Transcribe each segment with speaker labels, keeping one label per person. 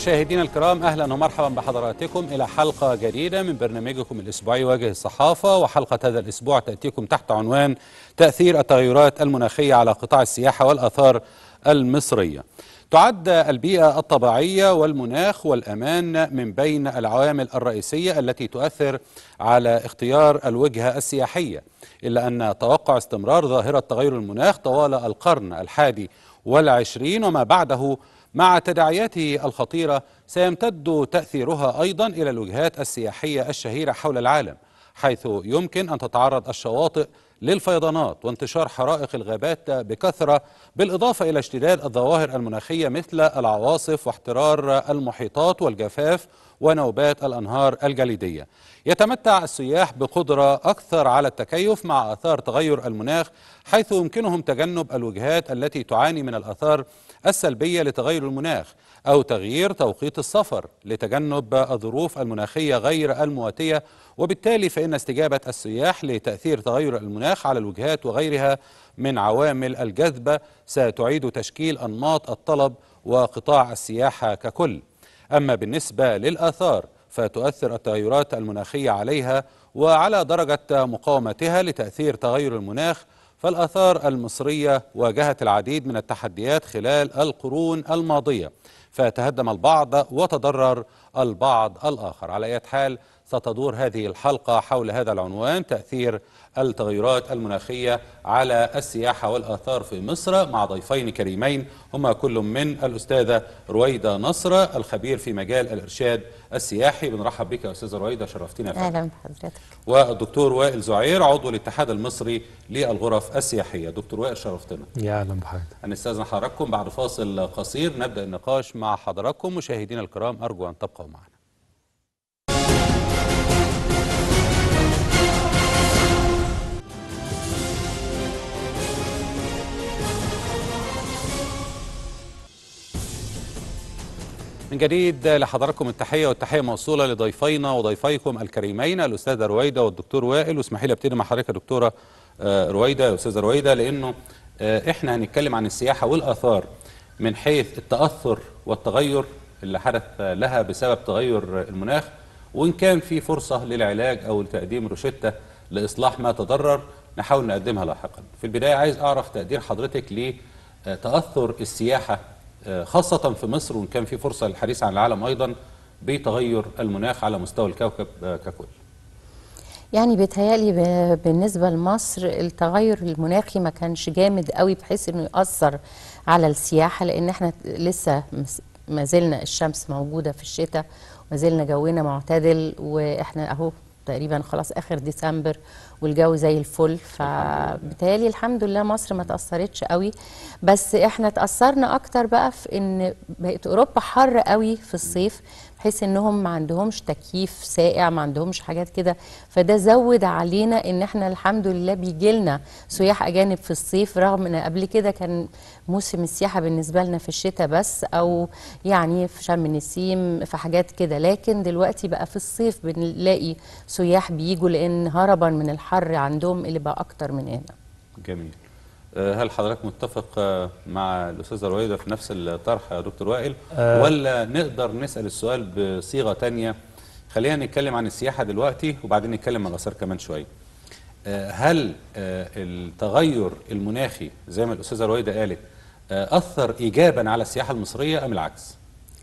Speaker 1: مشاهدينا الكرام اهلا ومرحبا بحضراتكم الى حلقه جديده من برنامجكم الاسبوعي وجه الصحافه وحلقه هذا الاسبوع تاتيكم تحت عنوان تاثير التغيرات المناخيه على قطاع السياحه والاثار المصريه. تعد البيئه الطبيعيه والمناخ والامان من بين العوامل الرئيسيه التي تؤثر على اختيار الوجهه السياحيه الا ان توقع استمرار ظاهره تغير المناخ طوال القرن الحادي والعشرين وما بعده مع تداعياته الخطيرة سيمتد تأثيرها أيضا إلى الوجهات السياحية الشهيرة حول العالم حيث يمكن أن تتعرض الشواطئ للفيضانات وانتشار حرائق الغابات بكثرة بالإضافة إلى اشتداد الظواهر المناخية مثل العواصف واحترار المحيطات والجفاف ونوبات الأنهار الجليدية يتمتع السياح بقدرة أكثر على التكيف مع آثار تغير المناخ حيث يمكنهم تجنب الوجهات التي تعاني من الآثار السلبية لتغير المناخ أو تغيير توقيت السفر لتجنب الظروف المناخية غير المواتية وبالتالي فإن استجابة السياح لتأثير تغير المناخ على الوجهات وغيرها من عوامل الجذب ستعيد تشكيل أنماط الطلب وقطاع السياحة ككل أما بالنسبة للآثار فتؤثر التغيرات المناخية عليها وعلى درجة مقاومتها لتأثير تغير المناخ فالآثار المصرية واجهت العديد من التحديات خلال القرون الماضية فتهدم البعض وتضرر البعض الآخر على أي حال ستدور هذه الحلقة حول هذا العنوان تأثير التغيرات المناخية على السياحة والآثار في مصر مع ضيفين كريمين هما كل من الأستاذة رويدة نصر الخبير في مجال الإرشاد السياحي بنرحب بك يا أستاذة رويدة شرفتنا يا
Speaker 2: اهلا بحضرتك
Speaker 1: والدكتور وائل زعير عضو الاتحاد المصري للغرف السياحية دكتور وائل شرفتنا
Speaker 3: يا اهلا بحضرتك
Speaker 1: هنستاذن حضراتكم بعد فاصل قصير نبدأ النقاش مع حضراتكم مشاهدينا الكرام أرجو أن تبقوا معنا من جديد لحضراتكم التحيه والتحيه موصوله لضيفينا وضيفيكم الكريمين الاستاذه رويده والدكتور وائل واسمحي لي ابتدي مع حضرتك يا دكتوره آه، رويده يا استاذه رويده لانه آه، احنا هنتكلم عن السياحه والاثار من حيث التاثر والتغير اللي حدث لها بسبب تغير المناخ وان كان في فرصه للعلاج او لتقديم روشته لاصلاح ما تضرر نحاول نقدمها لاحقا. في البدايه عايز اعرف تقدير حضرتك لتاثر السياحه آه، خاصة في مصر وإن كان في فرصة للحديث عن العالم أيضا بتغير المناخ على مستوى الكوكب آه، ككل
Speaker 2: يعني بيتهيألي ب- بالنسبة لمصر التغير المناخي ما كانش جامد قوي بحيث انه يأثر على السياحة لان احنا لسه مس- ما زلنا الشمس موجودة في الشتاء ما زلنا جونا معتدل واحنا اهو تقريبا خلاص اخر ديسمبر والجو زي الفل فبالتالي الحمد لله مصر ما تأثرتش قوي بس احنا تأثرنا اكتر بقى في ان بقت اوروبا حر قوي في الصيف بحيث انهم ما عندهمش تكييف ساقع ما عندهمش حاجات كده فده زود علينا ان احنا الحمد لله بيجي لنا سياح اجانب في الصيف رغم ان قبل كده كان موسم السياحه بالنسبه لنا في الشتاء بس او يعني في شم النسيم في حاجات كده لكن دلوقتي بقى في الصيف بنلاقي سياح بيجوا لان هربا من الحر عندهم اللي بقى اكتر من هنا
Speaker 1: جميل آه، هل حضرتك متفق آه، مع الأستاذة رويدة في نفس الطرح يا دكتور وائل
Speaker 3: آه.
Speaker 1: ولا نقدر نسأل السؤال بصيغة تانية خلينا نتكلم عن السياحة دلوقتي وبعدين نتكلم عن الآثار كمان شوية آه، هل آه، التغير المناخي زي ما الأستاذة رويدة قالت آه، أثر إيجابا على السياحة المصرية أم العكس؟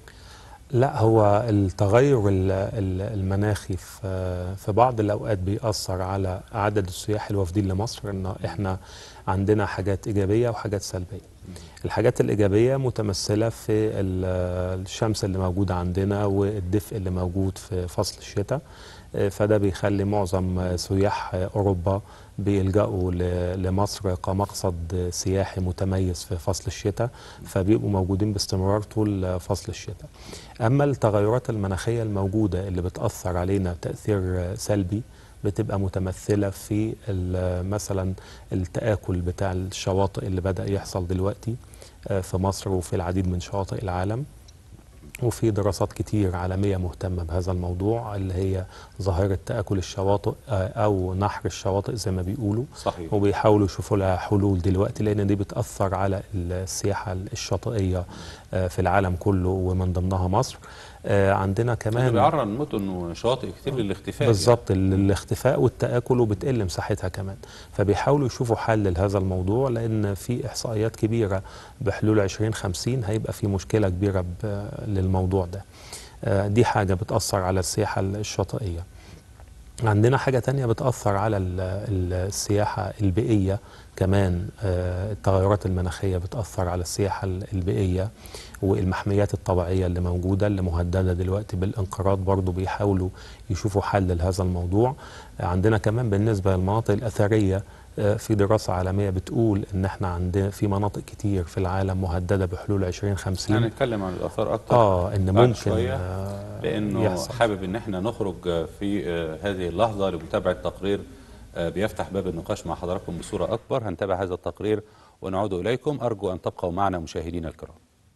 Speaker 3: لا هو التغير ال- ال- المناخي في في بعض الاوقات بيأثر على عدد السياح الوافدين لمصر ان احنا عندنا حاجات ايجابيه وحاجات سلبيه الحاجات الايجابيه متمثله في ال- الشمس اللي موجوده عندنا والدفء اللي موجود في فصل الشتاء آه، فده بيخلي معظم آه، سياح آه، اوروبا بيلجأوا ل- لمصر كمقصد سياحي متميز في فصل الشتاء فبيبقوا موجودين باستمرار طول آه، فصل الشتاء أما التغيرات المناخية الموجودة اللي بتأثر علينا تأثير آه، سلبي بتبقى متمثلة في ال- مثلا التآكل بتاع الشواطئ اللي بدأ يحصل دلوقتي آه، في مصر وفي العديد من شواطئ العالم وفي دراسات كتير عالمية مهتمة بهذا الموضوع اللي هي ظاهرة تآكل الشواطئ آه، أو نحر الشواطئ زي ما بيقولوا
Speaker 1: صحيح
Speaker 3: وبيحاولوا يشوفوا لها حلول دلوقتي لأن دي بتأثر على السياحة الشاطئية آه، في العالم كله ومن ضمنها مصر آه، عندنا
Speaker 1: كمان
Speaker 3: كمان
Speaker 1: بيعرض مدن وشواطئ كتير للاختفاء
Speaker 3: بالظبط ال- الاختفاء والتآكل وبتقل مساحتها كمان فبيحاولوا يشوفوا حل لهذا الموضوع لأن في إحصائيات كبيرة بحلول 2050 هيبقى في مشكلة كبيرة ب- للموضوع ده آه، دي حاجة بتأثر على السياحة الشاطئية عندنا حاجة تانية بتأثر على ال- ال- السياحة البيئية كمان آه، التغيرات المناخية بتأثر على السياحة ال- البيئية والمحميات الطبيعية اللي موجودة اللي مهددة دلوقتي بالانقراض برضو بيحاولوا يشوفوا حل لهذا الموضوع آه، عندنا كمان بالنسبة للمناطق الأثرية آه، في دراسة عالمية بتقول إن إحنا عندنا في مناطق كتير في العالم مهددة بحلول 2050
Speaker 1: هنتكلم عن الاثار اكتر
Speaker 3: اه ان
Speaker 1: بعد
Speaker 3: ممكن
Speaker 1: شوية،
Speaker 3: آه
Speaker 1: لانه
Speaker 3: يحصل.
Speaker 1: حابب ان احنا نخرج في آه، هذه اللحظه لمتابعه تقرير آه، بيفتح باب النقاش مع حضراتكم بصوره اكبر هنتابع هذا التقرير ونعود اليكم ارجو ان تبقوا معنا مشاهدينا الكرام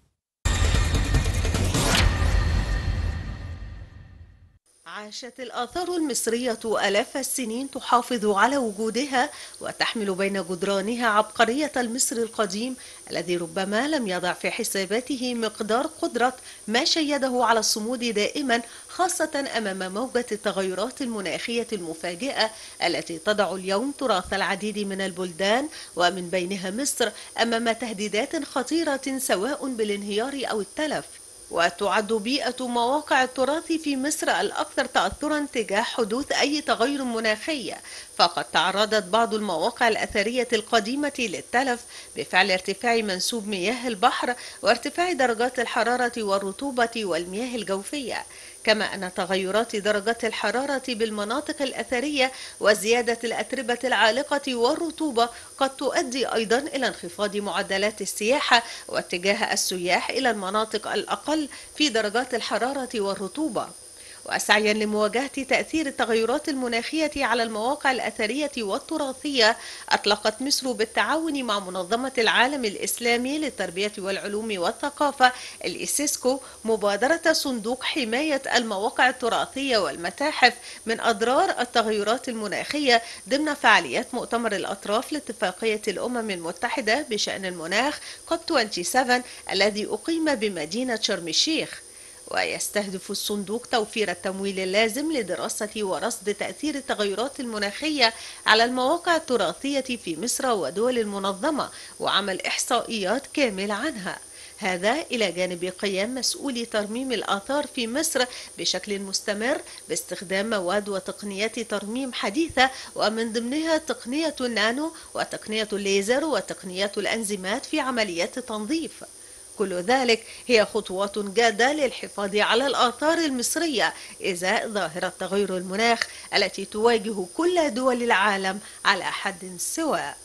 Speaker 4: عاشت الآثار المصرية آلاف السنين تحافظ على وجودها وتحمل بين جدرانها عبقرية المصري القديم الذي ربما لم يضع في حساباته مقدار قدرة ما شيده على الصمود دائما خاصة أمام موجة التغيرات المناخية المفاجئة التي تضع اليوم تراث العديد من البلدان ومن بينها مصر أمام تهديدات خطيرة سواء بالانهيار أو التلف وتعد بيئة مواقع التراث في مصر الأكثر تأثرا تجاه حدوث أي تغير مناخي فقد تعرضت بعض المواقع الأثرية القديمة للتلف بفعل ارتفاع منسوب مياه البحر وارتفاع درجات الحرارة والرطوبة والمياه الجوفية كما أن تغيرات درجات الحرارة بالمناطق الأثرية وزيادة الأتربة العالقة والرطوبة قد تؤدي أيضا إلى انخفاض معدلات السياحة واتجاه السياح إلى المناطق الأقل في درجات الحرارة والرطوبة وسعيا لمواجهة تأثير التغيرات المناخية على المواقع الأثرية والتراثية أطلقت مصر بالتعاون مع منظمة العالم الإسلامي للتربية والعلوم والثقافة الإسيسكو مبادرة صندوق حماية المواقع التراثية والمتاحف من أضرار التغيرات المناخية ضمن فعاليات مؤتمر الأطراف لاتفاقية الأمم المتحدة بشأن المناخ كوب 27 الذي أقيم بمدينة شرم الشيخ ويستهدف الصندوق توفير التمويل اللازم لدراسة ورصد تأثير التغيرات المناخية على المواقع التراثية في مصر ودول المنظمة وعمل إحصائيات كاملة عنها هذا إلى جانب قيام مسؤولي ترميم الآثار في مصر بشكل مستمر باستخدام مواد وتقنيات ترميم حديثة ومن ضمنها تقنية النانو وتقنية الليزر وتقنيات الأنزيمات في عمليات التنظيف كل ذلك هي خطوات جادة للحفاظ على الآثار المصرية إزاء ظاهرة تغير المناخ التي تواجه كل دول العالم على حد سواء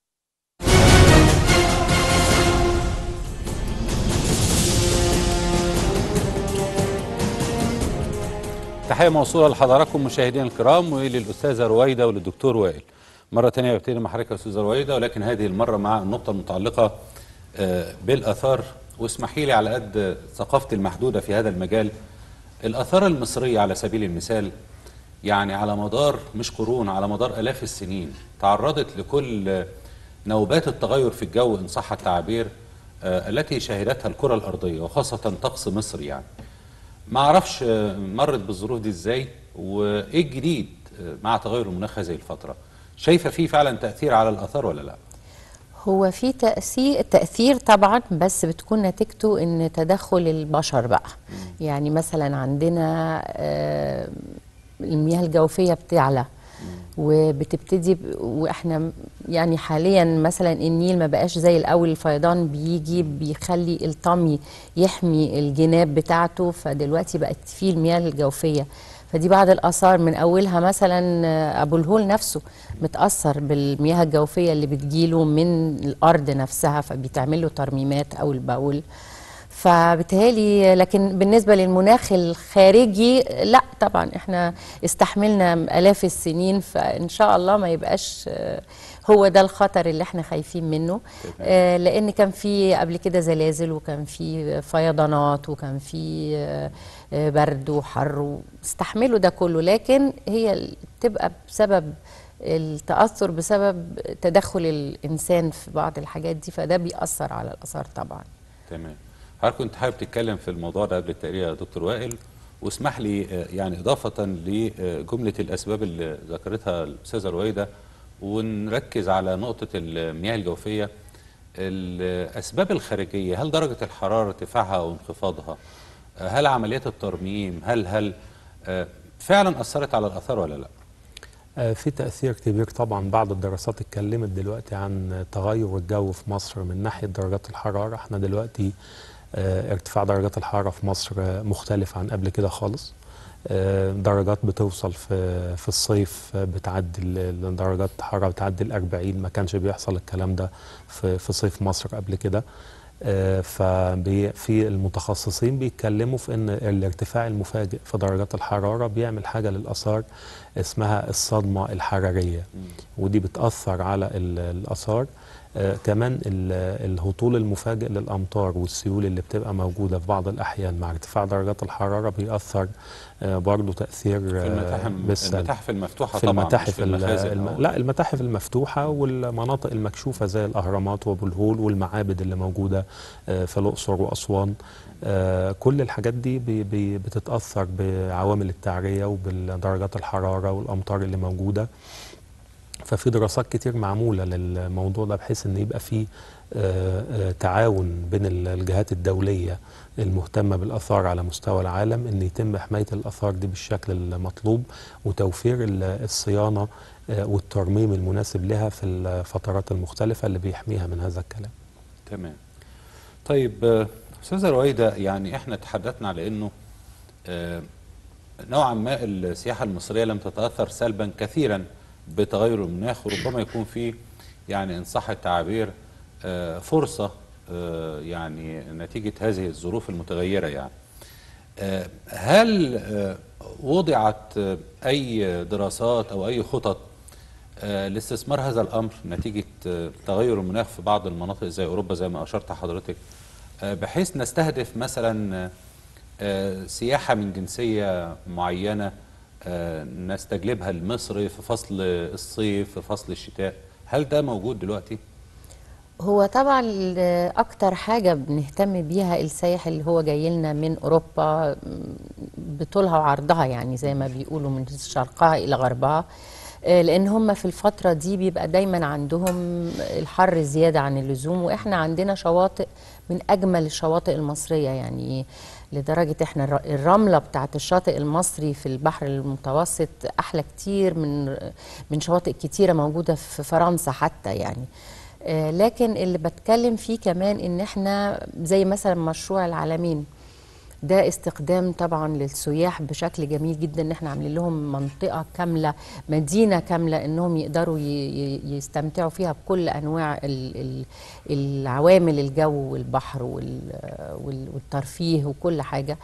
Speaker 1: تحية موصولة لحضراتكم مشاهدينا الكرام وللأستاذة رويدة وللدكتور وائل مرة تانية ببتدي مع حضرتك يا أستاذة رويدة ولكن هذه المرة مع النقطة المتعلقة آه، بالآثار واسمحي لي على قد ثقافتي المحدودة في هذا المجال الآثار المصرية على سبيل المثال يعني على مدار مش قرون على مدار آلاف السنين تعرضت لكل آه، نوبات التغير في الجو إن صح التعبير آه، التي شهدتها الكرة الأرضية وخاصة طقس مصر يعني ما اعرفش آه، مرت بالظروف دي ازاي وايه الجديد آه، مع تغير المناخ هذه الفتره شايفه في فعلا تاثير على الاثار ولا لا
Speaker 2: هو في تأثير تأثير طبعا بس بتكون نتيجته ان تدخل البشر بقى يعني مثلا عندنا آه، المياه الجوفية بتعلى وبتبتدي ب... واحنا يعني حاليا مثلا النيل ما بقاش زي الاول الفيضان بيجي بيخلي الطمي يحمي الجناب بتاعته فدلوقتي بقت فيه المياه الجوفيه فدي بعض الاثار من اولها مثلا آه، ابو الهول نفسه متاثر بالمياه الجوفيه اللي بتجيله من الارض نفسها فبيتعمل له ترميمات اول باول فبالتالي لكن بالنسبة للمناخ الخارجي لا طبعا احنا استحملنا آلاف السنين فإن شاء الله ما يبقاش آه، هو ده الخطر اللي احنا خايفين منه آه، لأن كان في قبل كده زلازل وكان في فيضانات وكان في آه، آه، برد وحر واستحملوا ده كله لكن هي ال- تبقى بسبب التأثر بسبب تدخل الإنسان في بعض الحاجات دي فده بيأثر على الآثار طبعا
Speaker 1: تمام حضرتك كنت حابب تتكلم في الموضوع ده قبل التقرير يا دكتور وائل واسمح لي آه، يعني إضافة لجملة الأسباب اللي ذكرتها الأستاذة رويدة ونركز على نقطة المياه الجوفية الأسباب الخارجية هل درجة الحرارة ارتفاعها أو انخفاضها آه، هل عمليات الترميم هل هل آه، فعلا أثرت على الآثار ولا لا؟
Speaker 3: آه، في تأثير كبير طبعا بعض الدراسات اتكلمت دلوقتي عن تغير الجو في مصر من ناحية درجات الحرارة احنا دلوقتي آه، ارتفاع درجات الحرارة في مصر آه، مختلف عن قبل كده خالص آه، درجات بتوصل في في الصيف آه، بتعدي ال- ال- درجات حرارة بتعدي ال 40 ما كانش بيحصل الكلام ده في في صيف مصر قبل كده ففي المتخصصين بيتكلموا في ان الارتفاع المفاجئ في درجات الحراره بيعمل حاجه للاثار اسمها الصدمه الحراريه ودي بتاثر على ال- الاثار آه كمان ال- الهطول المفاجئ للامطار والسيول اللي بتبقى موجوده في بعض الاحيان مع ارتفاع درجات الحراره بيأثر آه برضه تاثير
Speaker 1: في
Speaker 3: آه
Speaker 1: المتاحف
Speaker 3: بالسلب.
Speaker 1: المتاحف المفتوحة
Speaker 3: في
Speaker 1: طبعا
Speaker 3: المتاحف
Speaker 1: مش في
Speaker 3: ال-
Speaker 1: المخازن
Speaker 3: الم...
Speaker 1: أو-
Speaker 3: لا المتاحف المفتوحة والمناطق المكشوفة زي الأهرامات وأبو الهول والمعابد اللي موجودة آه، في الأقصر وأسوان آه، كل الحاجات دي بي بي بتتأثر بعوامل التعرية وبالدرجات الحرارة والأمطار اللي موجودة ففي دراسات كتير معمولة للموضوع ده بحيث ان يبقى في آه، آه، تعاون بين ال- الجهات الدولية المهتمة بالآثار على مستوى العالم ان يتم حماية الآثار دي بالشكل المطلوب وتوفير ال- الصيانة آه، والترميم المناسب لها في الفترات المختلفة اللي بيحميها من هذا الكلام
Speaker 1: تمام طيب آه، استاذه رويده يعني احنا تحدثنا على انه آه، نوعا ما السياحه المصريه لم تتاثر سلبا كثيرا بتغير المناخ وربما يكون في يعني ان صح التعابير آه، فرصه آه، يعني نتيجه هذه الظروف المتغيره يعني آه، هل آه، وضعت آه، اي دراسات او اي خطط آه، لاستثمار هذا الامر نتيجه آه، تغير المناخ في بعض المناطق زي اوروبا زي ما اشرت حضرتك آه، بحيث نستهدف مثلا آه، آه، سياحه من جنسيه معينه آه، نستجلبها لمصر في فصل الصيف في فصل الشتاء هل ده موجود دلوقتي؟
Speaker 2: هو طبعا ال- اكتر حاجه بنهتم بيها السائح اللي هو جاي لنا من اوروبا م، بطولها وعرضها يعني زي ما بيقولوا من شرقها الى غربها آه، لان هم في الفتره دي بيبقى دايما عندهم الحر زياده عن اللزوم واحنا عندنا شواطئ من اجمل الشواطئ المصريه يعني لدرجه احنا الر- الرمله بتاعت الشاطئ المصري في البحر المتوسط احلى كتير من من شواطئ كتيره موجوده في فرنسا حتى يعني آه، لكن اللي بتكلم فيه كمان ان احنا زي مثلا مشروع العالمين ده استخدام طبعا للسياح بشكل جميل جدا ان احنا عاملين لهم منطقه كامله مدينه كامله انهم يقدروا ي- ي- يستمتعوا فيها بكل انواع ال- ال- العوامل الجو والبحر وال- وال- والترفيه وكل حاجه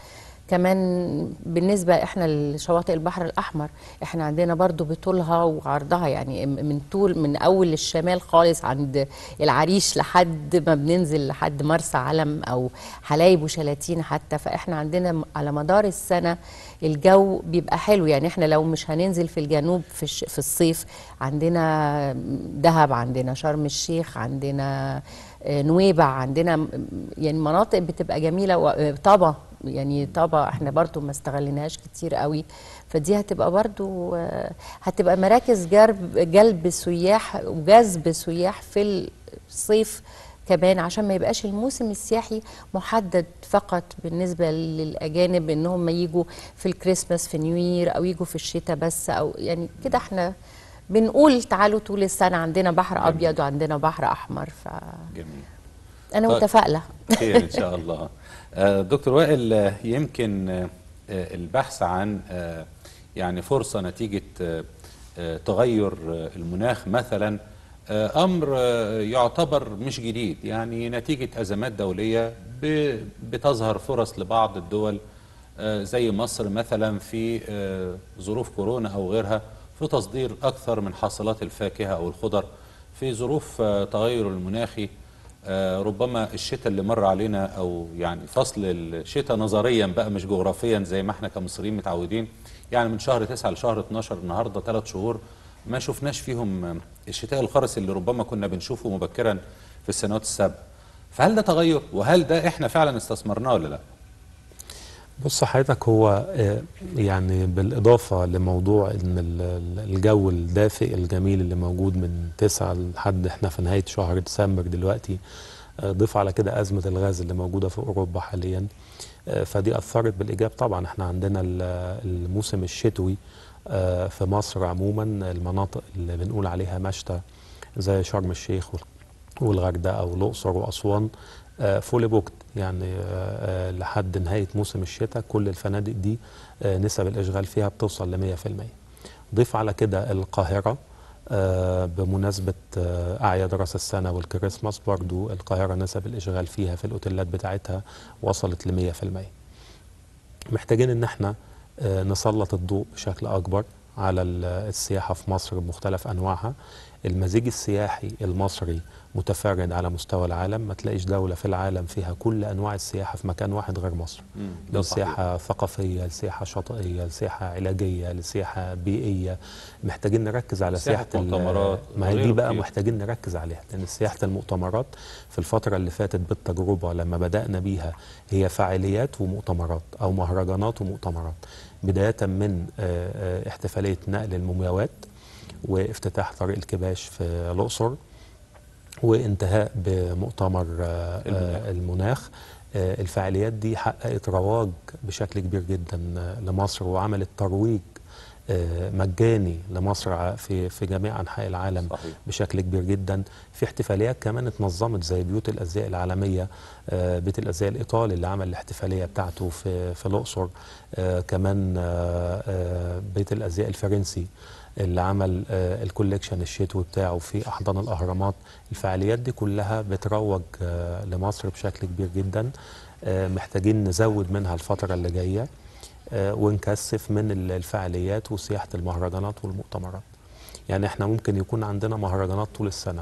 Speaker 2: كمان بالنسبة احنا لشواطئ البحر الأحمر احنا عندنا برضو بطولها وعرضها يعني من طول من أول الشمال خالص عند العريش لحد ما بننزل لحد مرسى علم أو حلايب وشلاتين حتى فاحنا عندنا م- على مدار السنة الجو بيبقى حلو يعني احنا لو مش هننزل في الجنوب في, الش... في الصيف عندنا دهب عندنا شرم الشيخ عندنا آه، نويبع عندنا م- يعني مناطق بتبقى جميلة و- آه، طابة يعني طابة احنا برضو ما استغليناهاش كتير قوي فدي هتبقى برضو آه، هتبقى مراكز جرب جلب سياح وجذب سياح في الصيف كمان عشان ما يبقاش الموسم السياحي محدد فقط بالنسبة للأجانب إنهم يجوا في الكريسماس في نيوير أو يجوا في الشتاء بس أو يعني كده احنا بنقول تعالوا طول السنة عندنا بحر أبيض وعندنا بحر أحمر فأنا
Speaker 1: جميل طيب.
Speaker 2: متفائلة
Speaker 1: خير ان شاء الله آه، دكتور وائل آه، يمكن آه، آه، البحث عن آه، يعني فرصه نتيجه آه، آه، تغير آه، المناخ مثلا آه، امر آه، يعتبر مش جديد يعني نتيجه ازمات دوليه ب- بتظهر فرص لبعض الدول آه، زي مصر مثلا في آه، ظروف كورونا او غيرها في تصدير اكثر من حاصلات الفاكهه او الخضر في ظروف آه، تغير المناخي آه، ربما الشتاء اللي مر علينا او يعني فصل الشتاء نظريا بقى مش جغرافيا زي ما احنا كمصريين متعودين يعني من شهر 9 لشهر 12 النهارده ثلاث شهور ما شفناش فيهم آه، الشتاء الخرس اللي ربما كنا بنشوفه مبكرا في السنوات السابقه فهل ده تغير وهل ده احنا فعلا استثمرناه ولا لا؟
Speaker 3: بص حضرتك هو آه، يعني بالإضافة لموضوع إن ال- ال- الجو الدافئ الجميل اللي موجود من تسعة لحد إحنا في نهاية شهر ديسمبر دلوقتي آه، ضيف على كده أزمة الغاز اللي موجودة في أوروبا حاليا آه، فدي أثرت بالإيجاب طبعا إحنا عندنا ال- الموسم الشتوي آه، في مصر عموما المناطق اللي بنقول عليها مشتى زي شرم الشيخ وال- والغردقة والأقصر وأسوان فولي بوكت يعني آه، آه، لحد نهاية موسم الشتاء كل الفنادق دي آه، نسب الإشغال فيها بتوصل ل 100% ضيف على كده القاهرة آه، بمناسبة آه، أعياد رأس السنة والكريسماس برضو القاهرة نسب الإشغال فيها في الأوتيلات بتاعتها وصلت ل 100% محتاجين ان احنا آه، نسلط الضوء بشكل اكبر على ال- السياحه في مصر بمختلف انواعها المزيج السياحي المصري متفرد على مستوى العالم ما تلاقيش دوله في العالم فيها كل انواع السياحه في مكان واحد غير مصر
Speaker 1: مم، ده صحيح.
Speaker 3: لسياحه ثقافيه لسياحه شاطئيه لسياحه علاجيه لسياحه بيئيه محتاجين نركز على
Speaker 1: سياحة
Speaker 3: سياحه ال-
Speaker 1: مؤتمرات
Speaker 3: ما هي دي
Speaker 1: وغيره
Speaker 3: بقى
Speaker 1: كتير.
Speaker 3: محتاجين نركز عليها لان سياحه المؤتمرات في الفتره اللي فاتت بالتجربه لما بدانا بيها هي فعاليات ومؤتمرات او مهرجانات ومؤتمرات بدايه من آه، آه، احتفاليه نقل المومياوات وافتتاح طريق الكباش في الاقصر وانتهاء بمؤتمر آه،
Speaker 1: المناخ.
Speaker 3: آه، المناخ آه، الفعاليات دي حققت رواج بشكل كبير جدا آه، لمصر وعملت ترويج آه، مجاني لمصر ع- في في جميع انحاء العالم
Speaker 1: صحيح.
Speaker 3: بشكل كبير جدا في احتفاليات كمان اتنظمت زي بيوت الازياء العالميه آه، بيت الازياء الايطالي اللي عمل الاحتفاليه بتاعته في في الاقصر آه، كمان آه، آه، بيت الازياء الفرنسي اللي عمل آه، الكوليكشن الشتوي بتاعه في احضان الاهرامات الفعاليات دي كلها بتروج آه، لمصر بشكل كبير جدا آه، محتاجين نزود منها الفتره اللي جايه آه، ونكثف من ال- الفعاليات وسياحه المهرجانات والمؤتمرات يعني احنا ممكن يكون عندنا مهرجانات طول السنه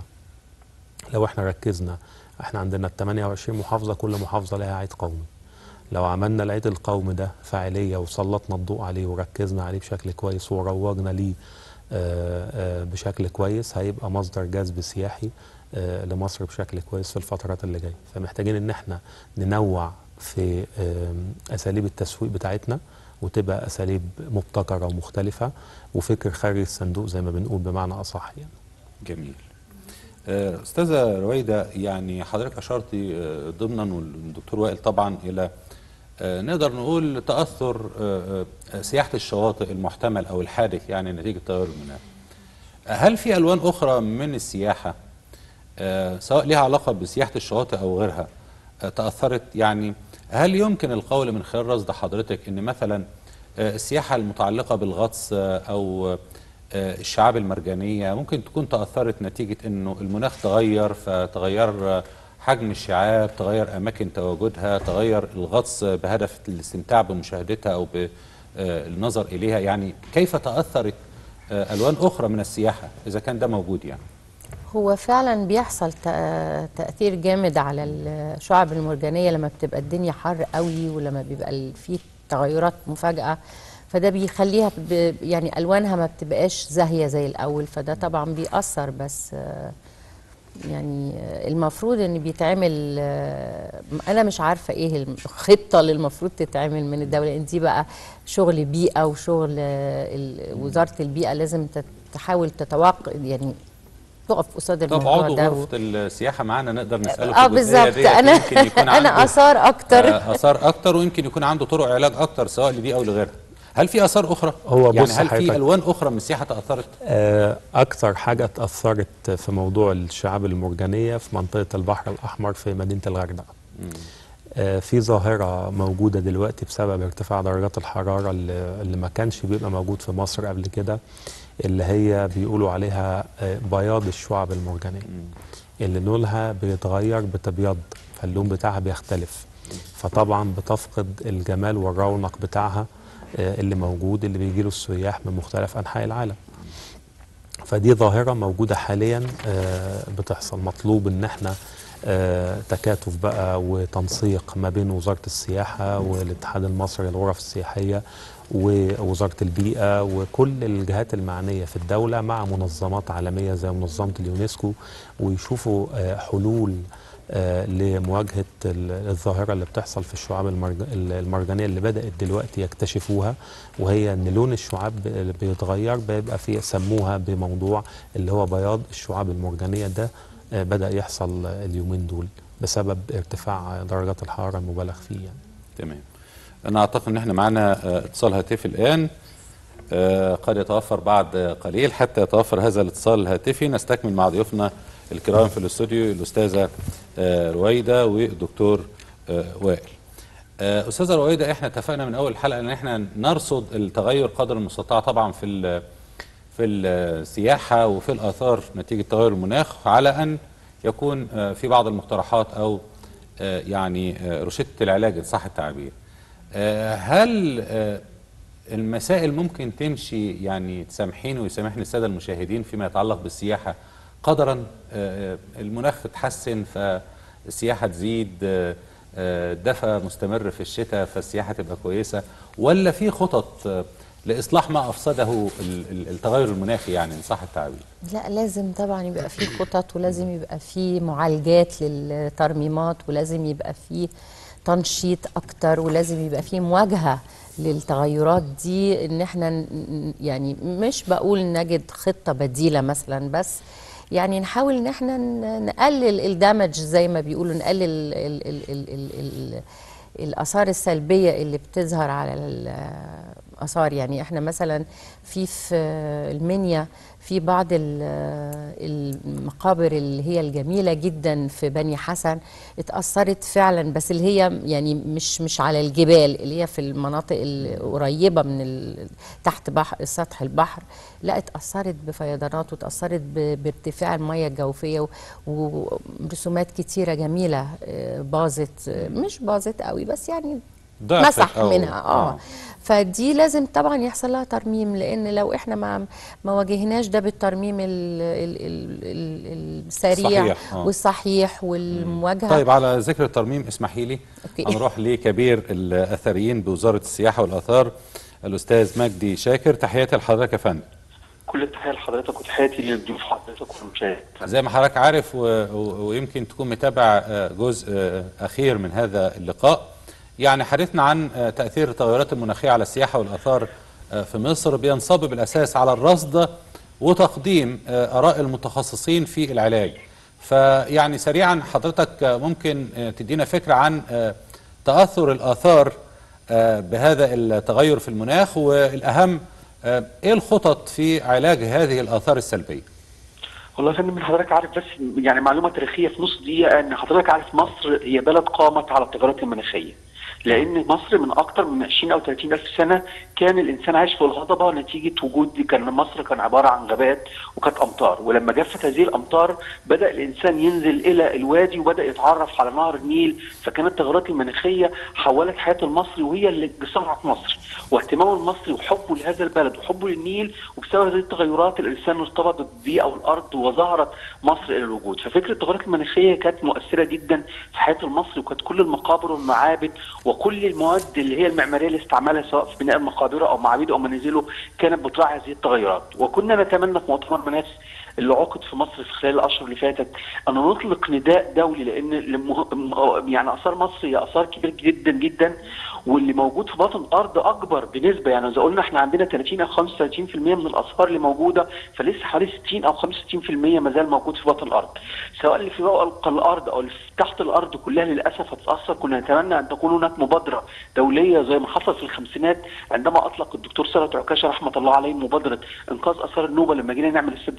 Speaker 3: لو احنا ركزنا احنا عندنا ال 28 محافظه كل محافظه لها عيد قومي لو عملنا العيد القومي ده فعاليه وسلطنا الضوء عليه وركزنا عليه بشكل كويس وروجنا ليه آه، آه، بشكل كويس هيبقى مصدر جذب سياحي آه، لمصر بشكل كويس في الفترات اللي جايه فمحتاجين ان احنا ننوع في آم، اساليب التسويق بتاعتنا وتبقى اساليب مبتكره ومختلفه وفكر خارج الصندوق زي ما بنقول بمعنى اصح يعني
Speaker 1: جميل آه، أستاذة رويدة يعني حضرتك أشرتي آه، ضمنا والدكتور وائل طبعا إلى آه، نقدر نقول تأثر آه، آه، سياحة الشواطئ المحتمل أو الحادث يعني نتيجة تغير المناخ هل في ألوان أخرى من السياحة آه، سواء لها علاقة بسياحة الشواطئ أو غيرها آه، تأثرت يعني هل يمكن القول من خلال رصد حضرتك أن مثلا آه، السياحة المتعلقة بالغطس آه، أو آه، الشعاب المرجانية ممكن تكون تأثرت نتيجة أنه المناخ تغير فتغير آه، حجم الشعاب تغير أماكن تواجدها تغير الغطس بهدف الاستمتاع بمشاهدتها أو بالنظر إليها يعني كيف تأثرت آه، ألوان أخرى من السياحة إذا كان ده موجود يعني
Speaker 2: هو فعلا بيحصل تأ- تأثير جامد على الشعب المرجانية لما بتبقى الدنيا حر قوي ولما بيبقى ال- في تغيرات مفاجئة فده بيخليها ب- يعني ألوانها ما بتبقاش زاهية زي الأول فده طبعا بيأثر بس آه، يعني آه، المفروض ان بيتعمل آه، انا مش عارفه ايه الخطه اللي المفروض تتعمل من الدوله انت بقى شغل بيئه وشغل آه، ال- وزاره البيئه لازم تت- تحاول تتوقع يعني تقف قصاد
Speaker 1: طب
Speaker 2: الموضوع
Speaker 1: عضو
Speaker 2: ده
Speaker 1: غرفة السياحة معانا نقدر نسأله في
Speaker 2: اه
Speaker 1: الجزئية
Speaker 2: بالظبط
Speaker 1: ديت.
Speaker 2: انا
Speaker 1: يمكن يكون
Speaker 2: انا
Speaker 1: عنده
Speaker 2: اثار اكتر
Speaker 1: آه، آثار أكتر ويمكن يكون عنده طرق علاج أكتر سواء لدي أو لغيرها هل في آثار أخرى؟
Speaker 3: هو
Speaker 1: يعني
Speaker 3: بص
Speaker 1: هل في
Speaker 3: حضرتك-
Speaker 1: ألوان أخرى من السياحة تأثرت؟
Speaker 3: آه، أكثر حاجة اتأثرت في موضوع الشعاب المرجانية في منطقة البحر الأحمر في مدينة الغردقة. آه، في ظاهرة موجودة دلوقتي بسبب ارتفاع درجات الحرارة اللي اللي ما كانش بيبقى موجود في مصر قبل كده اللي هي بيقولوا عليها آه، بياض الشعب المرجانية اللي لونها بيتغير بتبيض فاللون بتاعها بيختلف فطبعا بتفقد الجمال والرونق بتاعها آه، اللي موجود اللي بيجيله السياح من مختلف انحاء العالم فدي ظاهرة موجودة حاليا آه، بتحصل مطلوب ان احنا آه، تكاتف بقى وتنسيق ما بين وزارة السياحة والاتحاد المصري للغرف السياحية ووزارة البيئة وكل الجهات المعنية في الدولة مع منظمات عالمية زي منظمة اليونسكو ويشوفوا آه، حلول آه، لمواجهة ال- الظاهرة اللي بتحصل في الشعاب المرج- المرجانية اللي بدأت دلوقتي يكتشفوها وهي ان لون الشعاب اللي بيتغير بيبقى فيه سموها بموضوع اللي هو بياض الشعاب المرجانية ده آه، بدأ يحصل آه، اليومين دول بسبب ارتفاع درجات الحرارة المبالغ فيه يعني.
Speaker 1: تمام انا اعتقد ان احنا معانا آه، اتصال هاتفي الان آه، قد يتوفر بعد قليل حتى يتوفر هذا الاتصال الهاتفي نستكمل مع ضيوفنا الكرام في الاستوديو الاستاذه آه، رويده والدكتور آه، وائل آه، استاذه رويده احنا اتفقنا من اول الحلقه ان احنا نرصد التغير قدر المستطاع طبعا في ال- في السياحه وفي الاثار نتيجه تغير المناخ على ان يكون آه، في بعض المقترحات او آه، يعني آه، روشته العلاج ان صح التعبير آه، هل آه، المسائل ممكن تمشي يعني تسامحيني ويسامحني الساده المشاهدين فيما يتعلق بالسياحه قدرا آه، المناخ اتحسن فالسياحه تزيد آه، آه، دفى مستمر في الشتاء فالسياحه تبقى كويسه ولا في خطط آه، لاصلاح ما افسده ال- ال- التغير المناخي يعني ان صح التعبير
Speaker 2: لا لازم طبعا يبقى في خطط ولازم يبقى في معالجات للترميمات ولازم يبقى في تنشيط اكتر ولازم يبقى في مواجهه للتغيرات دي ان احنا ن- ن- يعني مش بقول نجد خطه بديله مثلا بس يعني نحاول ان احنا ن- نقلل الدمج زي ما بيقولوا نقلل ال ال ال ال ال ال الاثار السلبيه اللي بتظهر على الاثار يعني احنا مثلا في في المنيا في بعض ال- المقابر اللي هي الجميله جدا في بني حسن اتاثرت فعلا بس اللي هي يعني مش مش على الجبال اللي هي في المناطق القريبه من ال- تحت بحر سطح البحر لا اتاثرت بفيضانات واتاثرت ب- بارتفاع الميه الجوفيه و- ورسومات كتيره جميله آه، باظت آه، مش باظت قوي بس يعني
Speaker 1: ضعفت
Speaker 2: مسح
Speaker 1: أو-
Speaker 2: منها اه
Speaker 1: آه.
Speaker 2: فدي لازم طبعا يحصل لها ترميم لان لو احنا ما ما واجهناش ده بالترميم ال ال ال ال السريع
Speaker 1: الصحيح، آه.
Speaker 2: والصحيح والمواجهه
Speaker 1: طيب على ذكر الترميم اسمحي لي
Speaker 2: أوكي.
Speaker 1: هنروح لكبير الاثريين بوزاره السياحه والاثار الاستاذ مجدي شاكر تحياتي لحضرتك يا فندم
Speaker 5: كل التحيه لحضرتك وتحياتي لضيوف حضرتك والمشاهد
Speaker 1: زي ما حضرتك عارف و... و... ويمكن تكون متابع آه، جزء آه، اخير من هذا اللقاء يعني حديثنا عن آه، تاثير التغيرات المناخيه على السياحه والاثار آه، في مصر بينصب بالاساس على الرصد وتقديم آه، اراء المتخصصين في العلاج فيعني سريعا حضرتك آه، ممكن آه، تدينا فكره عن آه، تاثر الاثار آه، بهذا التغير في المناخ والاهم آه، ايه الخطط في علاج هذه الاثار السلبيه
Speaker 5: والله يا فندم من حضرتك عارف بس يعني معلومه تاريخيه في نص دقيقه ان حضرتك عارف مصر هي بلد قامت على التغيرات المناخيه لان مصر من اكثر من 20 او 30 الف سنه كان الانسان عايش في الهضبه نتيجه وجود كان مصر كان عباره عن غابات وكانت امطار ولما جفت هذه الامطار بدا الانسان ينزل الى الوادي وبدا يتعرف على نهر النيل فكانت التغيرات المناخيه حولت حياه المصري وهي اللي صنعت مصر واهتمام المصري وحبه لهذا البلد وحبه للنيل وبسبب هذه التغيرات الانسان ارتبط بالبيئه والارض وظهرت مصر الى الوجود ففكره التغيرات المناخيه كانت مؤثره جدا في حياه المصري وكانت كل المقابر والمعابد وكل المواد اللي هي المعماريه اللي استعملها سواء في بناء مقابره او معابده او منازله كانت بتراعي هذه التغيرات وكنا نتمنى في مؤتمر مناس اللي عقد في مصر في خلال الاشهر اللي فاتت ان نطلق نداء دولي لان المه... م- يعني اثار مصر هي اثار كبير جدا جدا واللي موجود في باطن الارض اكبر بنسبه يعني اذا قلنا احنا عندنا 30 او 35% من الاثار اللي موجوده فلسه حوالي 60 او 65% ما زال موجود في باطن الارض سواء اللي في فوق الارض او اللي في تحت الارض كلها للاسف هتتاثر كنا نتمنى ان تكون هناك مبادره دوليه زي ما حصل في الخمسينات عندما اطلق الدكتور ثروت عكاشه رحمه الله عليه مبادره انقاذ اثار النوبه لما جينا نعمل السد العالي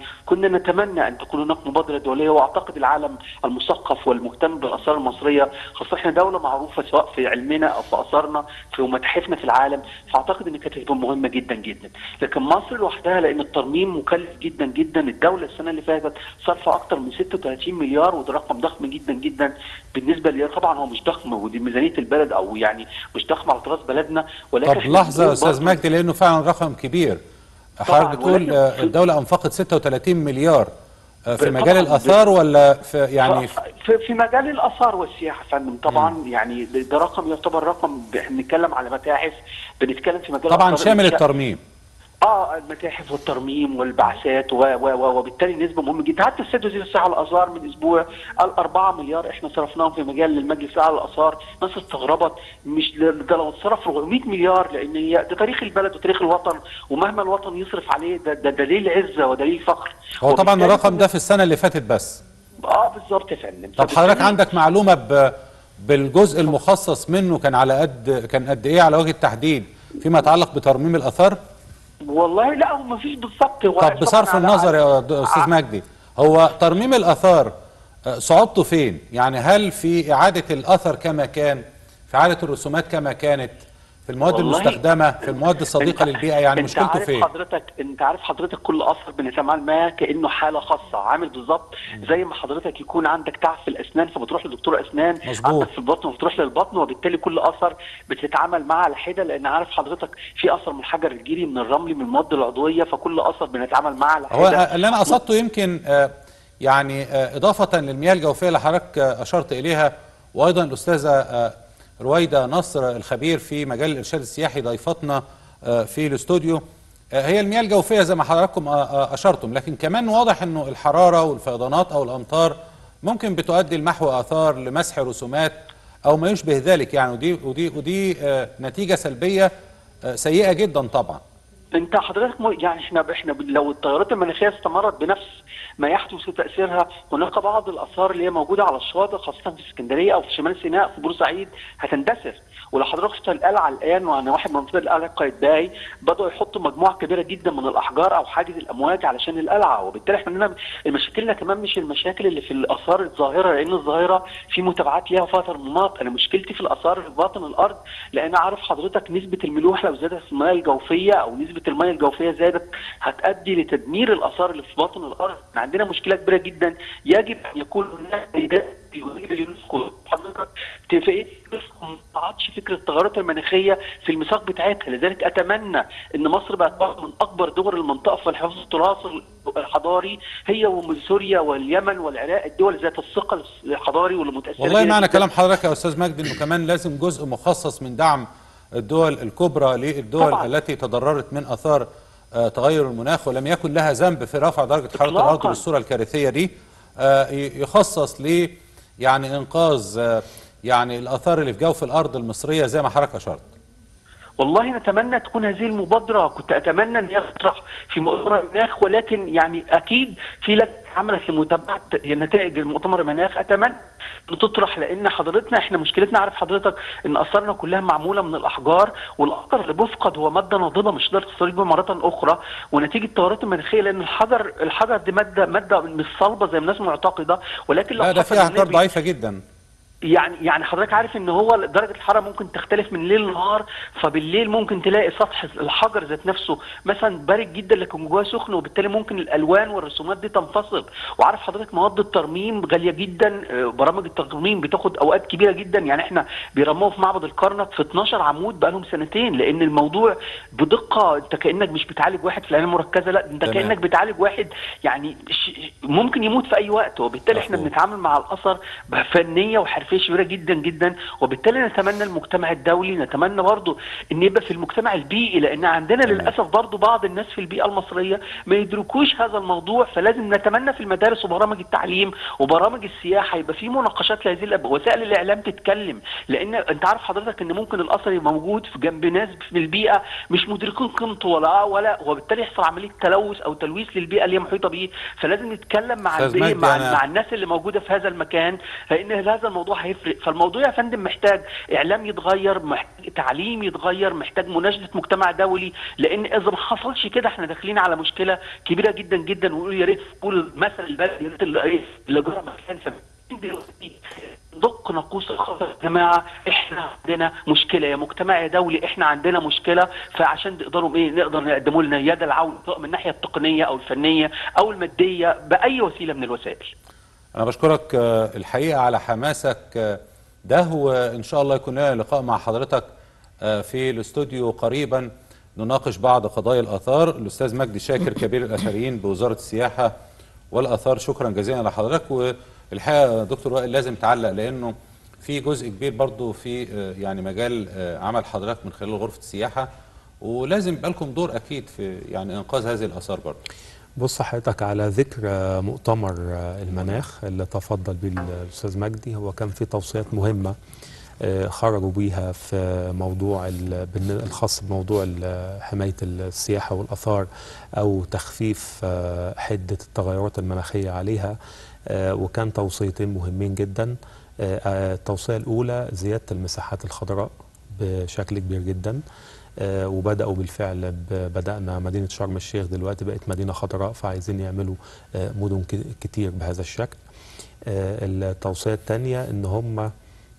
Speaker 5: كنا نتمنى ان تكون هناك مبادره دوليه واعتقد العالم المثقف والمهتم بالاثار المصريه خاصه احنا دوله معروفه سواء في علمنا او في اثارنا في متاحفنا في العالم فاعتقد ان كانت هتبقى مهمه جدا جدا لكن مصر لوحدها لان الترميم مكلف جدا جدا الدوله السنه اللي فاتت صرف اكثر من 36 مليار وده رقم ضخم جدا جدا بالنسبه لي طبعا هو مش ضخم ودي ميزانيه البلد او يعني مش ضخم على طراز بلدنا ولكن
Speaker 1: طب
Speaker 5: إحنا
Speaker 1: لحظه يا
Speaker 5: بنقول
Speaker 1: استاذ
Speaker 5: برضه-
Speaker 1: مجدي لانه فعلا رقم كبير
Speaker 5: طبعاً،
Speaker 1: حضرتك بتقول
Speaker 5: ولكن-
Speaker 1: آه، الدوله انفقت 36 مليار آه، في
Speaker 5: طبعاً،
Speaker 1: مجال الاثار ولا في يعني في
Speaker 5: في, في مجال الاثار والسياحه يا فندم طبعا يعني ده ده رقم يعتبر رقم احنا بنتكلم على متاحف بنتكلم في مجال
Speaker 1: طبعا
Speaker 5: الآثار
Speaker 1: شامل
Speaker 5: الإنشاء.
Speaker 1: الترميم
Speaker 5: اه المتاحف والترميم والبعثات و و و وبالتالي نسبه مهمه جدا حتى السيد وزير الصحه والازهار من اسبوع قال 4 مليار احنا صرفناهم في مجال المجلس الاعلى للاثار ناس استغربت مش ل- ده لو اتصرف 400 مليار لان هي ده تاريخ البلد وتاريخ الوطن ومهما الوطن يصرف عليه ده ده دليل عزه ودليل فخر
Speaker 1: هو طبعا
Speaker 5: وبالتالي-
Speaker 1: الرقم ده في السنه اللي فاتت بس
Speaker 5: اه بالظبط يا فندم
Speaker 1: طب
Speaker 5: فبالتالي-
Speaker 1: حضرتك عندك معلومه ب بالجزء المخصص منه كان على قد كان قد ايه على وجه التحديد فيما يتعلق بترميم الاثار
Speaker 5: والله لا هو ما فيش بالظبط هو
Speaker 1: طب بصرف
Speaker 5: طبعاً على-
Speaker 1: النظر يا د- استاذ مجدي هو ترميم الاثار آه، صعوبته فين يعني هل في اعاده الاثر كما كان في اعاده الرسومات كما كانت في المواد
Speaker 5: والله
Speaker 1: المستخدمه في المواد الصديقه
Speaker 5: أنت-
Speaker 1: للبيئه يعني
Speaker 5: انت
Speaker 1: مشكلته
Speaker 5: عارف
Speaker 1: فين
Speaker 5: حضرتك انت عارف حضرتك كل اثر بنتعامل معاه كانه حاله خاصه عامل بالظبط زي ما حضرتك يكون عندك تعب في الاسنان فبتروح لدكتور اسنان
Speaker 1: مظبوط.
Speaker 5: عندك في البطن فبتروح للبطن وبالتالي كل اثر بتتعامل معاه على حده لان عارف حضرتك في اثر من الحجر الجيري من الرمل من المواد العضويه فكل اثر بنتعامل معاه على
Speaker 1: هو
Speaker 5: حده
Speaker 1: اللي انا قصدته يمكن آه، يعني آه، اضافه للمياه الجوفيه اللي حضرتك آه، اشرت اليها وايضا الاستاذه آه، رويده نصر الخبير في مجال الارشاد السياحي ضيفتنا آه، في الاستوديو آه، هي المياه الجوفيه زي ما حضراتكم آه، آه، اشرتم لكن كمان واضح انه الحراره والفيضانات او الامطار ممكن بتؤدي لمحو اثار لمسح رسومات او ما يشبه ذلك يعني ودي ودي ودي آه، نتيجه سلبيه آه، سيئه جدا طبعا
Speaker 5: انت حضرتك م... يعني احنا احنا ب- لو التيارات المناخيه استمرت بنفس ما يحدث تاثيرها هناك بعض الاثار اللي هي موجوده على الشواطئ خاصه في اسكندريه او في شمال سيناء في بورسعيد هتندثر ولو حضرتك شفت القلعه الان وانا واحد من منطقه القلعه قايتباي بداوا يحطوا مجموعه كبيره جدا من الاحجار او حاجز الامواج علشان القلعه وبالتالي احنا عندنا مشاكلنا كمان مش المشاكل اللي في الاثار الظاهره لان الظاهره في متابعات ليها فيها ترميمات انا مشكلتي في الاثار في باطن الارض لان عارف حضرتك نسبه الملوحه لو زادت في المياه الجوفيه او نسبه المياه الجوفيه زادت هتؤدي لتدمير الاثار اللي في باطن الارض احنا عندنا مشكله كبيره جدا يجب ان يكون هناك إيجاد يريد اليونسكو حضرتك في ايه اليونسكو ما تعطش فكره التغيرات المناخيه في الميثاق بتاعتها لذلك اتمنى ان مصر بقت واحدة من اكبر دول المنطقه في حفظ التراث الحضاري هي وسوريا واليمن والعراق الدول ذات الثقل الحضاري واللي متاثره
Speaker 1: والله
Speaker 5: بيها
Speaker 1: معنى
Speaker 5: جداً.
Speaker 1: كلام حضرتك يا استاذ مجدي انه كمان لازم جزء مخصص من دعم الدول الكبرى للدول
Speaker 5: طبعاً.
Speaker 1: التي تضررت من اثار آه، تغير المناخ ولم يكن لها ذنب في رفع درجه حراره
Speaker 5: إطلاقاً.
Speaker 1: الارض بالصوره الكارثيه دي آه، ي- يخصص ل يعني انقاذ آه، يعني الاثار اللي في جوف الارض المصريه زي ما حضرتك اشرت
Speaker 5: والله نتمنى تكون هذه المبادرة كنت أتمنى أن يطرح في مؤتمر المناخ ولكن يعني أكيد في لجنة عملت لمتابعة نتائج المؤتمر المناخ أتمنى أن تطرح لأن حضرتنا إحنا مشكلتنا عارف حضرتك إن أثارنا كلها معمولة من الأحجار والأحجار اللي بيفقد هو مادة ناضبة مش قادر تستفيد بها مرة أخرى ونتيجة التغيرات المناخية لأن الحجر الحجر دي مادة مادة مش صلبة زي ما الناس معتقدة ولكن لو
Speaker 1: لا ده
Speaker 5: حصل
Speaker 1: فيها
Speaker 5: إن
Speaker 1: احجار
Speaker 5: بي-
Speaker 1: ضعيفه جدا
Speaker 5: يعني يعني حضرتك عارف ان هو درجه الحراره ممكن تختلف من ليل لنهار فبالليل ممكن تلاقي سطح الحجر ذات نفسه مثلا بارد جدا لكن جواه سخن وبالتالي ممكن الالوان والرسومات دي تنفصل وعارف حضرتك مواد الترميم غاليه جدا آه، برامج الترميم بتاخد اوقات كبيره جدا يعني احنا بيرموه في معبد الكرنك في 12 عمود بقالهم سنتين لان الموضوع بدقه انت كانك مش بتعالج واحد في العنايه المركزه لا انت
Speaker 1: تمام.
Speaker 5: كانك بتعالج واحد يعني ش- ممكن يموت في اي وقت وبالتالي احنا
Speaker 1: مفهوم.
Speaker 5: بنتعامل مع الاثر بفنيه وحرفيه شديده جدا جدا وبالتالي نتمنى المجتمع الدولي نتمنى برضو ان يبقى في المجتمع البيئي لان عندنا
Speaker 1: تمام.
Speaker 5: للاسف برضو بعض الناس في البيئه المصريه ما يدركوش هذا الموضوع فلازم نتمنى في المدارس وبرامج التعليم وبرامج السياحه يبقى في مناقشات لهذه الأب- وسائل الاعلام تتكلم لان انت عارف حضرتك ان ممكن الاثر يبقى موجود في جنب ناس في البيئه مش مدركين قيمته ولا ولا وبالتالي يحصل عمليه تلوث او تلويث للبيئه اللي هي محيطه بيه فلازم نتكلم مع
Speaker 1: أستاذ
Speaker 5: البيئة
Speaker 1: مجدي،
Speaker 5: مع,
Speaker 1: أنا-
Speaker 5: مع الناس اللي موجوده في هذا المكان لان هذا الموضوع هيفرق فالموضوع يا فندم محتاج اعلام يتغير محتاج تعليم يتغير محتاج مناشده مجتمع دولي لان اذا ما حصلش كده احنا داخلين على مشكله كبيره جدا جدا ونقول يا ريت نقول مثل البلد يا ريت اللي إيه، اللي جرى مكان سبعين دلوقتي دق ناقوس الخطر يا جماعه احنا عندنا مشكله يا مجتمع يا دولي احنا عندنا مشكله فعشان تقدروا ايه نقدر نقدموا لنا يد العون سواء من الناحيه التقنيه او الفنيه او الماديه باي وسيله من الوسائل
Speaker 1: أنا بشكرك آه، الحقيقة على حماسك آه، ده وإن شاء الله يكون لنا لقاء مع حضرتك آه، في الاستوديو قريبا نناقش بعض قضايا الآثار الأستاذ مجدي شاكر كبير الأثريين بوزارة السياحة والآثار شكرا جزيلا لحضرتك والحقيقة دكتور وائل لازم تعلق لأنه في جزء كبير برضو في آه، يعني مجال آه، عمل حضرتك من خلال غرفة السياحة ولازم يبقى لكم دور أكيد في يعني إنقاذ هذه الآثار برضو
Speaker 3: بص حضرتك على ذكر آه، مؤتمر آه، المناخ اللي تفضل بيه الاستاذ مجدي هو كان في توصيات مهمه آه، خرجوا بيها في موضوع ال- بالن- الخاص بموضوع ال- حمايه السياحه والاثار او تخفيف آه، حده التغيرات المناخيه عليها آه، وكان توصيتين مهمين جدا آه، آه، التوصيه الاولى زياده المساحات الخضراء بشكل كبير جدا آه، وبداوا بالفعل ب- بدانا مدينه شرم الشيخ دلوقتي بقت مدينه خضراء فعايزين يعملوا آه، مدن ك- كتير بهذا الشكل آه، التوصيه الثانيه ان هم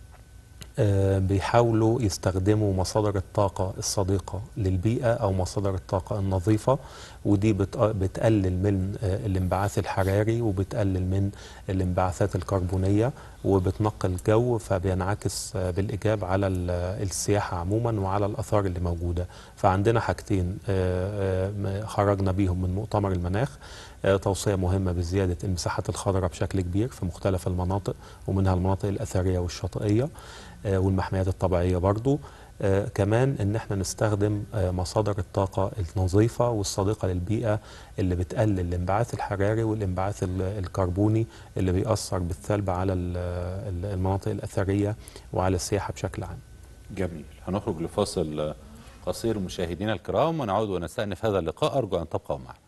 Speaker 3: آه، بيحاولوا يستخدموا مصادر الطاقة الصديقة للبيئة أو مصادر الطاقة النظيفة ودي بت- بتقلل من آه، الانبعاث الحراري وبتقلل من الانبعاثات الكربونية وبتنقي الجو فبينعكس آه، بالإيجاب على ال- السياحة عموما وعلى الآثار اللي موجودة فعندنا حاجتين آه، آه، خرجنا بيهم من مؤتمر المناخ آه، توصية مهمة بزيادة المساحات الخضراء بشكل كبير في مختلف المناطق ومنها المناطق الأثرية والشاطئية آه، والمحميات الطبيعية برضو آه، كمان ان احنا نستخدم آه، مصادر الطاقة النظيفة والصديقة للبيئة اللي بتقلل الانبعاث الحراري والانبعاث ال- الكربوني اللي بيأثر بالسلب على ال- ال- المناطق الأثرية وعلى السياحة بشكل عام
Speaker 1: جميل هنخرج لفاصل قصير مشاهدينا الكرام ونعود ونستأنف هذا اللقاء أرجو أن تبقوا معنا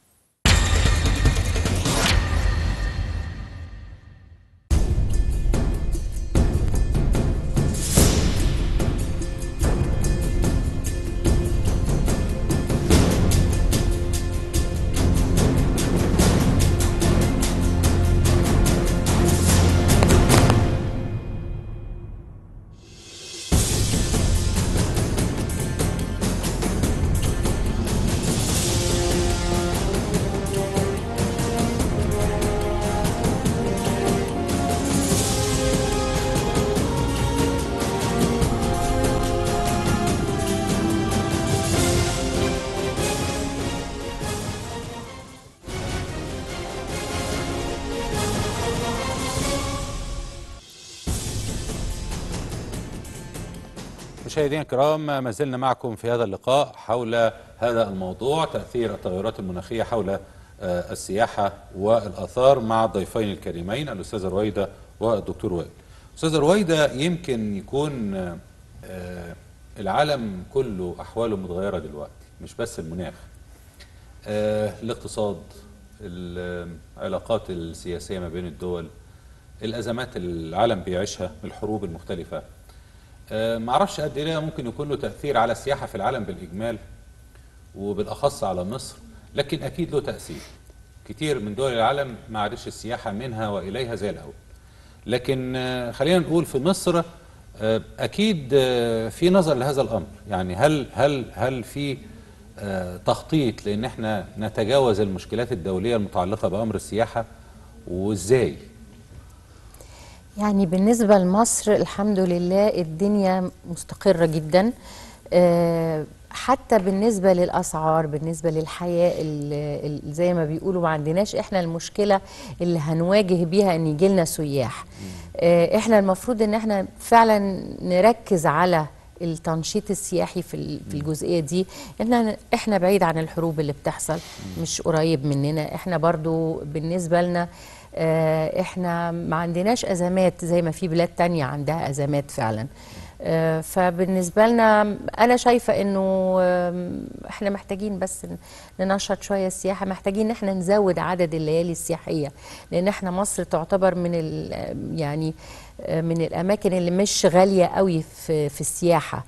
Speaker 1: مشاهدينا الكرام ما زلنا معكم في هذا اللقاء حول هذا الموضوع تأثير التغيرات المناخية حول آه، السياحة والآثار مع الضيفين الكريمين الأستاذة رويدة والدكتور وائل أستاذة رويدة يمكن يكون آه، آه، العالم كله أحواله متغيرة دلوقتي مش بس المناخ آه، الاقتصاد العلاقات السياسية ما بين الدول الأزمات العالم بيعيشها الحروب المختلفة آه، معرفش قد ايه ممكن يكون له تأثير على السياحة في العالم بالإجمال وبالأخص على مصر لكن أكيد له تأثير كتير من دول العالم ما عادش السياحة منها وإليها زي الأول لكن آه، خلينا نقول في مصر آه، أكيد آه، في نظر لهذا الأمر يعني هل هل هل في آه، تخطيط لأن احنا نتجاوز المشكلات الدولية المتعلقة بأمر السياحة وإزاي؟
Speaker 2: يعني بالنسبة لمصر الحمد لله الدنيا مستقرة جدا آه، حتى بالنسبة للأسعار بالنسبة للحياة ال- ال- زي ما بيقولوا ما عندناش احنا المشكلة اللي هنواجه بيها ان يجيلنا سياح آه، احنا المفروض ان احنا فعلا نركز على التنشيط السياحي في ال- في الجزئيه دي احنا احنا بعيد عن الحروب اللي بتحصل مش قريب مننا احنا برضو بالنسبه لنا آه، احنا ما عندناش ازمات زي ما في بلاد تانية عندها ازمات فعلا آه، فبالنسبة لنا أنا شايفة إنه آم، إحنا محتاجين بس ن- ننشط شوية السياحة محتاجين إن إحنا نزود عدد الليالي السياحية لأن إحنا مصر تعتبر من ال يعني آه، من الأماكن اللي مش غالية قوي في في السياحة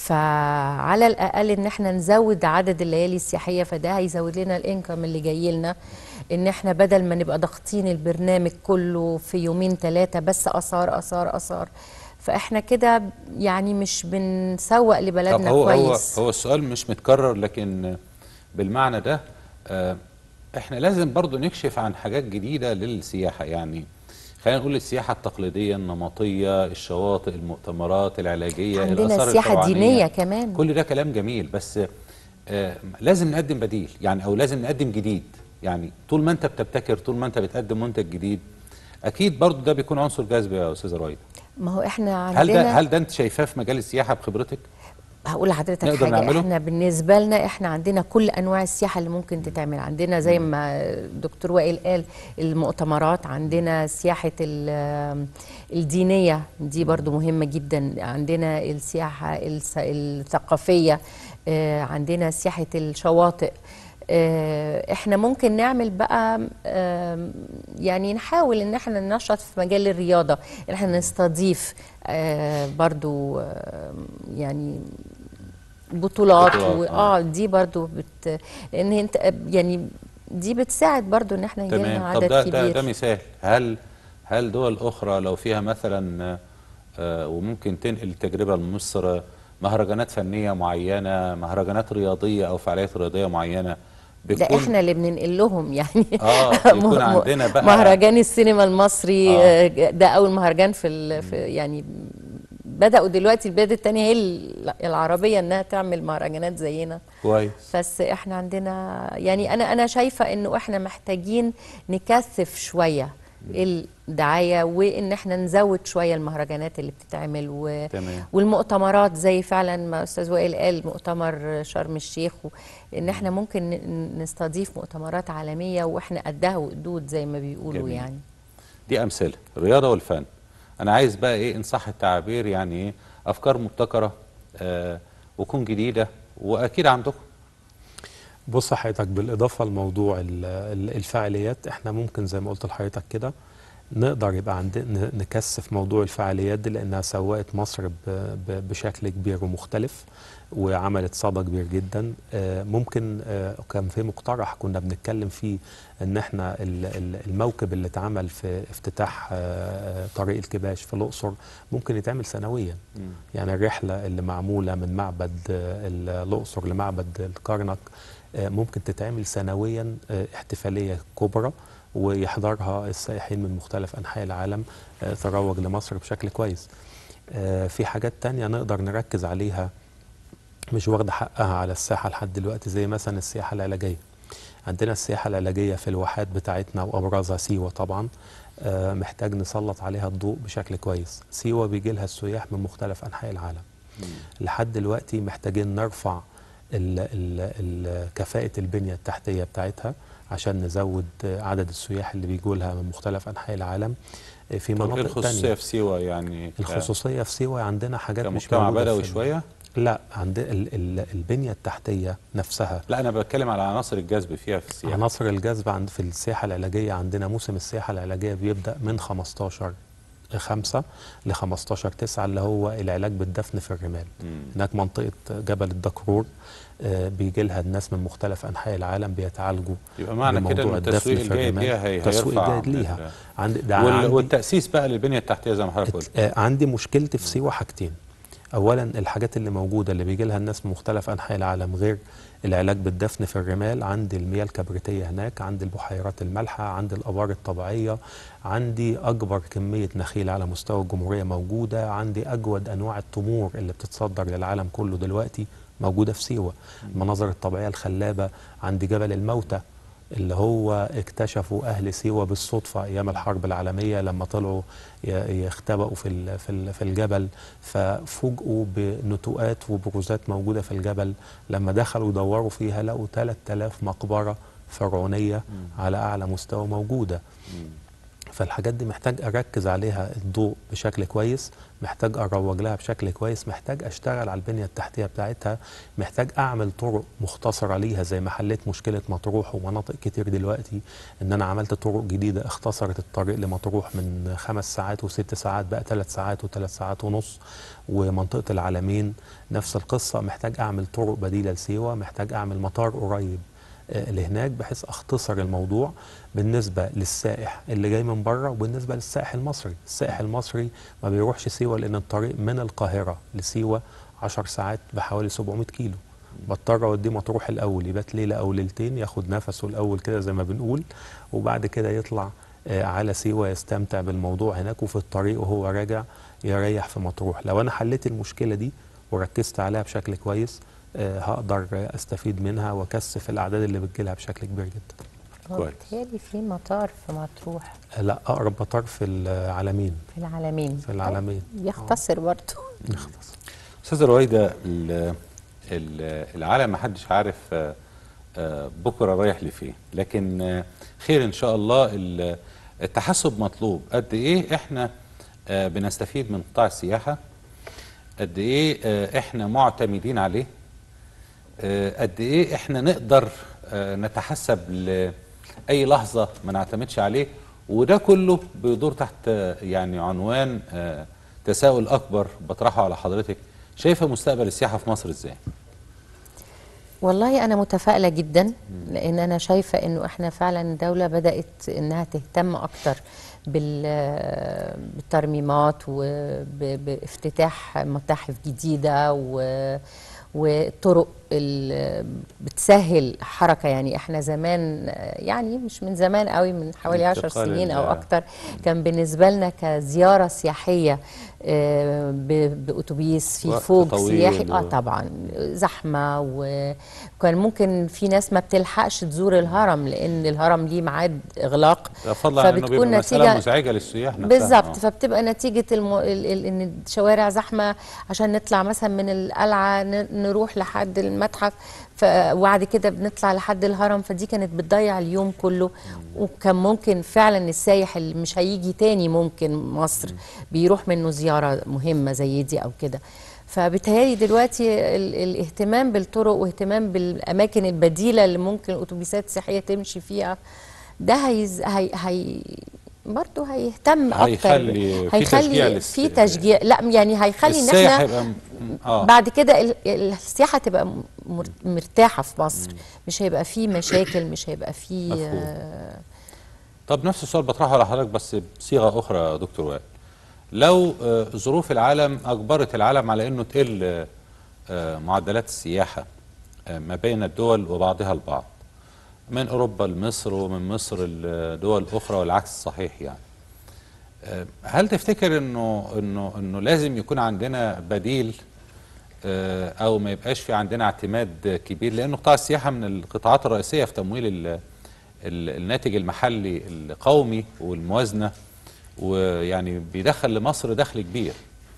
Speaker 2: فعلى الأقل إن إحنا نزود عدد الليالي السياحية فده هيزود لنا الإنكم اللي جاي لنا إن إحنا بدل ما نبقى ضاغطين البرنامج كله في يومين ثلاثة بس آثار آثار آثار فاحنا كده يعني مش بنسوق
Speaker 1: طب
Speaker 2: لبلدنا
Speaker 1: هو هو
Speaker 2: كويس
Speaker 1: هو السؤال مش متكرر لكن بالمعنى ده آه، احنا لازم برضو نكشف عن حاجات جديدة للسياحة يعني خلينا نقول السياحة التقليدية النمطية الشواطئ المؤتمرات العلاجية
Speaker 2: عندنا
Speaker 1: الآثار
Speaker 2: السياحة
Speaker 1: الفرعونية.
Speaker 2: الدينية كمان.
Speaker 1: كل ده كلام جميل بس آه، لازم نقدم بديل يعني او لازم نقدم جديد يعني طول ما انت بتبتكر طول ما انت بتقدم منتج جديد اكيد برضو ده بيكون عنصر جذب يا استاذه رايد
Speaker 2: ما هو احنا
Speaker 1: هل ده
Speaker 2: عندنا
Speaker 1: هل ده انت شايفاه في مجال السياحه بخبرتك
Speaker 2: هقول لحضرتك
Speaker 1: نقدر
Speaker 2: حاجه
Speaker 1: نعمله؟
Speaker 2: احنا بالنسبه لنا احنا عندنا كل انواع السياحه اللي ممكن تتعمل عندنا زي ما الدكتور وائل قال المؤتمرات عندنا سياحه ال- الدينيه دي برضو مهمه جدا عندنا السياحه الس- الثقافيه آه، عندنا سياحه الشواطئ آه، احنا ممكن نعمل بقى آم، يعني نحاول ان احنا ننشط في مجال الرياضه ان احنا نستضيف آه، برضو آه، يعني بطولات
Speaker 1: بطولات،
Speaker 2: و...
Speaker 1: آه.
Speaker 2: اه دي برضو بت لان انت يعني دي بتساعد برضو ان احنا يجي لنا
Speaker 1: تمام طب
Speaker 2: عدد
Speaker 1: ده
Speaker 2: كبير
Speaker 1: ده ده مثال هل هل دول اخرى لو فيها مثلا آه، وممكن تنقل التجربه لمصر مهرجانات فنيه معينه مهرجانات رياضيه او فعاليات رياضيه معينه
Speaker 2: ده احنا اللي بننقل لهم يعني
Speaker 1: آه، يكون
Speaker 2: م- م-
Speaker 1: عندنا بقى-
Speaker 2: مهرجان السينما المصري
Speaker 1: آه.
Speaker 2: آه. ده اول مهرجان في, ال... في يعني بداوا دلوقتي البلاد التانية هي ال- العربيه انها تعمل مهرجانات زينا
Speaker 1: كويس
Speaker 2: بس احنا عندنا يعني انا انا شايفه انه احنا محتاجين نكثف شويه الدعايه وان احنا نزود شويه المهرجانات اللي بتتعمل و...
Speaker 1: تمام.
Speaker 2: والمؤتمرات زي فعلا ما استاذ وائل قال مؤتمر شرم الشيخ و... ان احنا ممكن ن- نستضيف مؤتمرات عالميه واحنا قدها وقدود زي ما بيقولوا
Speaker 1: جميل.
Speaker 2: يعني
Speaker 1: دي امثله الرياضه والفن انا عايز بقى ايه ان صح التعبير يعني ايه افكار مبتكره آه وتكون جديده واكيد عندكم
Speaker 3: بص حضرتك بالإضافة لموضوع ال- ال- الفعاليات احنا ممكن زي ما قلت لحضرتك كده نقدر يبقى عندنا نكثف موضوع الفعاليات دي لأنها سوقت مصر ب- ب- بشكل كبير ومختلف وعملت صدى كبير جدا آه، ممكن آه، كان في مقترح كنا بنتكلم فيه ان احنا ال- ال- الموكب اللي اتعمل في افتتاح آه، طريق الكباش في الأقصر ممكن يتعمل سنويا يعني الرحلة اللي معمولة من معبد آه، الأقصر لمعبد الكرنك آه، ممكن تتعمل سنويا آه، احتفالية كبرى ويحضرها السائحين من مختلف أنحاء العالم آه، تروج لمصر بشكل كويس آه، في حاجات تانية نقدر نركز عليها مش واخدة حقها على الساحة لحد دلوقتي زي مثلا السياحة العلاجية عندنا السياحة العلاجية في الواحات بتاعتنا وأبرزها سيوة طبعا آه، محتاج نسلط عليها الضوء بشكل كويس سيوة بيجي لها السياح من مختلف أنحاء العالم لحد دلوقتي محتاجين نرفع ال ال ال كفاءة البنية التحتية بتاعتها عشان نزود آه، عدد السياح اللي بيجوا لها من مختلف أنحاء العالم آه، في
Speaker 1: طب ايه
Speaker 3: مناطق
Speaker 1: الخصوصيه
Speaker 3: تانية
Speaker 1: في سيوه يعني ك-
Speaker 3: الخصوصية في سيوة عندنا حاجات مش
Speaker 1: كمجتمع
Speaker 3: موجودة
Speaker 1: بدوي
Speaker 3: في ال-
Speaker 1: شويه
Speaker 3: لا عند ال ال البنية التحتية نفسها
Speaker 1: لا انا بتكلم على عناصر الجذب فيها في السياحه
Speaker 3: عناصر الجذب عند في السياحة العلاجية عندنا موسم السياحة العلاجية بيبدأ من 15 5 ل 15 9 اللي هو العلاج بالدفن في الرمال هناك منطقة جبل الدكرور آه، بيجي لها الناس من مختلف أنحاء العالم بيتعالجوا
Speaker 1: يبقى معنى كده
Speaker 3: بموضوع
Speaker 1: ان التسويق
Speaker 3: الدفن في
Speaker 1: الجيد
Speaker 3: الرمال.
Speaker 1: ليها هي
Speaker 3: تسويق
Speaker 1: هيرفع
Speaker 3: جيد ليها
Speaker 1: ال-
Speaker 3: عند ده
Speaker 1: وال-
Speaker 3: عندي-
Speaker 1: والتاسيس بقى للبنيه التحتيه زي ما حضرتك قلت
Speaker 3: آه، عندي مشكلتي في سيوة حاجتين اولا الحاجات اللي موجوده اللي بيجي لها الناس من مختلف انحاء العالم غير العلاج بالدفن في الرمال عندي المياه الكبريتيه هناك عندي البحيرات المالحه عندي الابار الطبيعيه عندي اكبر كميه نخيل على مستوى الجمهوريه موجوده عندي اجود انواع التمور اللي بتتصدر للعالم كله دلوقتي موجوده في سيوه المناظر الطبيعيه الخلابه عندي جبل الموتى اللي هو اكتشفوا اهل سيوه بالصدفه ايام الحرب العالميه لما طلعوا ي- يختبئوا في ال- في ال- في الجبل ففوجئوا بنتوءات وبروزات موجوده في الجبل لما دخلوا يدوروا فيها لقوا 3000 مقبره فرعونيه على اعلى مستوى موجوده فالحاجات دي محتاج اركز عليها الضوء بشكل كويس محتاج اروج لها بشكل كويس محتاج اشتغل على البنيه التحتيه بتاعتها محتاج اعمل طرق مختصره ليها زي ما حليت مشكله مطروح ومناطق كتير دلوقتي ان انا عملت طرق جديده اختصرت الطريق لمطروح من خمس ساعات وست ساعات بقى ثلاث ساعات وثلاث ساعات ونص ومنطقه العالمين نفس القصه محتاج اعمل طرق بديله لسيوه محتاج اعمل مطار قريب آه، لهناك بحيث اختصر الموضوع بالنسبه للسائح اللي جاي من بره وبالنسبه للسائح المصري، السائح المصري ما بيروحش سيوه لان الطريق من القاهره لسيوه 10 ساعات بحوالي 700 كيلو. بضطر اوديه مطروح الاول يبات ليله او ليلتين ياخد نفسه الاول كده زي ما بنقول وبعد كده يطلع آه، على سيوه يستمتع بالموضوع هناك وفي الطريق وهو راجع يريح في مطروح، لو انا حليت المشكله دي وركزت عليها بشكل كويس آه، هقدر آه، استفيد منها واكثف الاعداد اللي بتجيلها بشكل كبير جدا.
Speaker 1: كويس.
Speaker 2: بيتهيألي في مطار في مطروح
Speaker 3: آه، لا اقرب مطار في العالمين
Speaker 2: في العالمين
Speaker 3: في العالمين
Speaker 2: يختصر برضه
Speaker 3: نختصر
Speaker 1: استاذ رويده ال- ال- العالم ما حدش عارف آه، آه، بكره رايح لفين لكن آه، خير ان شاء الله ال- التحسب مطلوب قد ايه احنا آه، بنستفيد من قطاع السياحه قد ايه آه، احنا معتمدين عليه آه، قد ايه احنا نقدر آه، نتحسب لاي لحظه ما نعتمدش عليه وده كله بيدور تحت آه، يعني عنوان آه، تساؤل اكبر بطرحه على حضرتك شايفه مستقبل السياحه في مصر ازاي؟
Speaker 2: والله أنا متفائلة جدا لأن أنا شايفة إنه إحنا فعلا دولة بدأت إنها تهتم أكتر بال- بالترميمات وبافتتاح متاحف جديدة و وطرق ال- بتسهل حركة يعني احنا زمان يعني مش من زمان قوي من حوالي عشر
Speaker 1: انتقال
Speaker 2: سنين او
Speaker 1: ال-
Speaker 2: اكتر كان بالنسبة لنا كزيارة سياحية آه، ب- بأتوبيس في
Speaker 1: وقت
Speaker 2: فوق
Speaker 1: طويل
Speaker 2: سياحي
Speaker 1: و-
Speaker 2: اه طبعا زحمه وكان ممكن في ناس ما بتلحقش تزور الهرم لان الهرم ليه ميعاد اغلاق
Speaker 1: فضلا عن انه بيبقى مساله مزعجه للسياح نفسها
Speaker 2: بالظبط
Speaker 1: آه.
Speaker 2: فبتبقى نتيجه الم... ال... ال... ان الشوارع زحمه عشان نطلع مثلا من القلعه ن... نروح لحد المتحف ف... وبعد كده بنطلع لحد الهرم فدي كانت بتضيع اليوم كله وكان ممكن فعلا السايح اللي مش هيجي تاني ممكن مصر بيروح منه زياره مهمه زي دي او كده فبالتالي دلوقتي ال... الاهتمام بالطرق واهتمام بالاماكن البديله اللي ممكن الاتوبيسات السياحيه تمشي فيها ده هيز... هي... هي... برضه هيهتم اكتر
Speaker 1: هيخلي في تشجيع
Speaker 2: هيخلي
Speaker 1: للس-
Speaker 2: في تشجيع لا يعني هيخلي ان
Speaker 1: السائح
Speaker 2: احنا
Speaker 1: هيبقى م- اه
Speaker 2: بعد كده ال- ال- السياحه تبقى م- مر- مرتاحه في مصر مش هيبقى فيه مشاكل مش هيبقى فيه
Speaker 1: مفهوم.
Speaker 2: آه،
Speaker 1: طب نفس السؤال بطرحه على حضرتك بس بصيغه اخرى يا دكتور وائل لو آه، ظروف العالم اجبرت العالم على انه تقل آه، آه، معدلات السياحه آه، ما بين الدول وبعضها البعض من اوروبا لمصر ومن مصر لدول اخرى والعكس صحيح يعني آه، هل تفتكر انه انه انه لازم يكون عندنا بديل آه، او ما يبقاش في عندنا اعتماد كبير لان قطاع السياحه من القطاعات الرئيسيه في تمويل ال ال الناتج المحلي القومي والموازنه ويعني بيدخل لمصر دخل كبير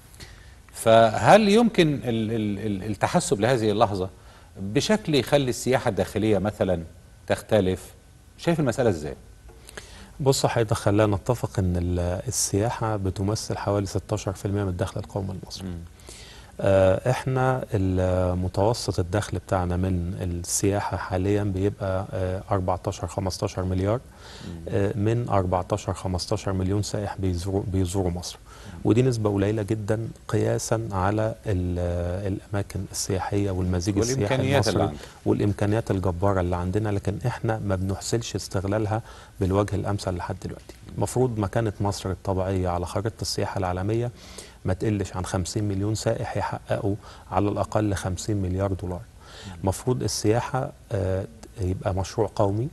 Speaker 1: فهل يمكن ال ال ال التحسب لهذه اللحظه بشكل يخلي السياحه الداخليه مثلا تختلف شايف المساله ازاي
Speaker 3: بص حضرتك خلينا نتفق ان ال- السياحه بتمثل حوالي 16% من الدخل القومي المصري آه، احنا ال- متوسط الدخل بتاعنا من السياحه حاليا بيبقى آه، 14 15 مليار آه، من 14 15 مليون سائح بيزوروا بيزوروا مصر ودي نسبه قليله جدا قياسا على ال- الاماكن السياحيه والمزيج السياحي
Speaker 1: والإمكانيات اللي
Speaker 3: المصري
Speaker 1: عندك.
Speaker 3: والامكانيات الجباره اللي عندنا لكن احنا ما بنحسنش استغلالها بالوجه الامثل لحد دلوقتي المفروض مكانه مصر الطبيعيه على خريطه السياحه العالميه ما تقلش عن 50 مليون سائح يحققوا على الاقل 50 مليار دولار المفروض السياحه آه، يبقى مشروع قومي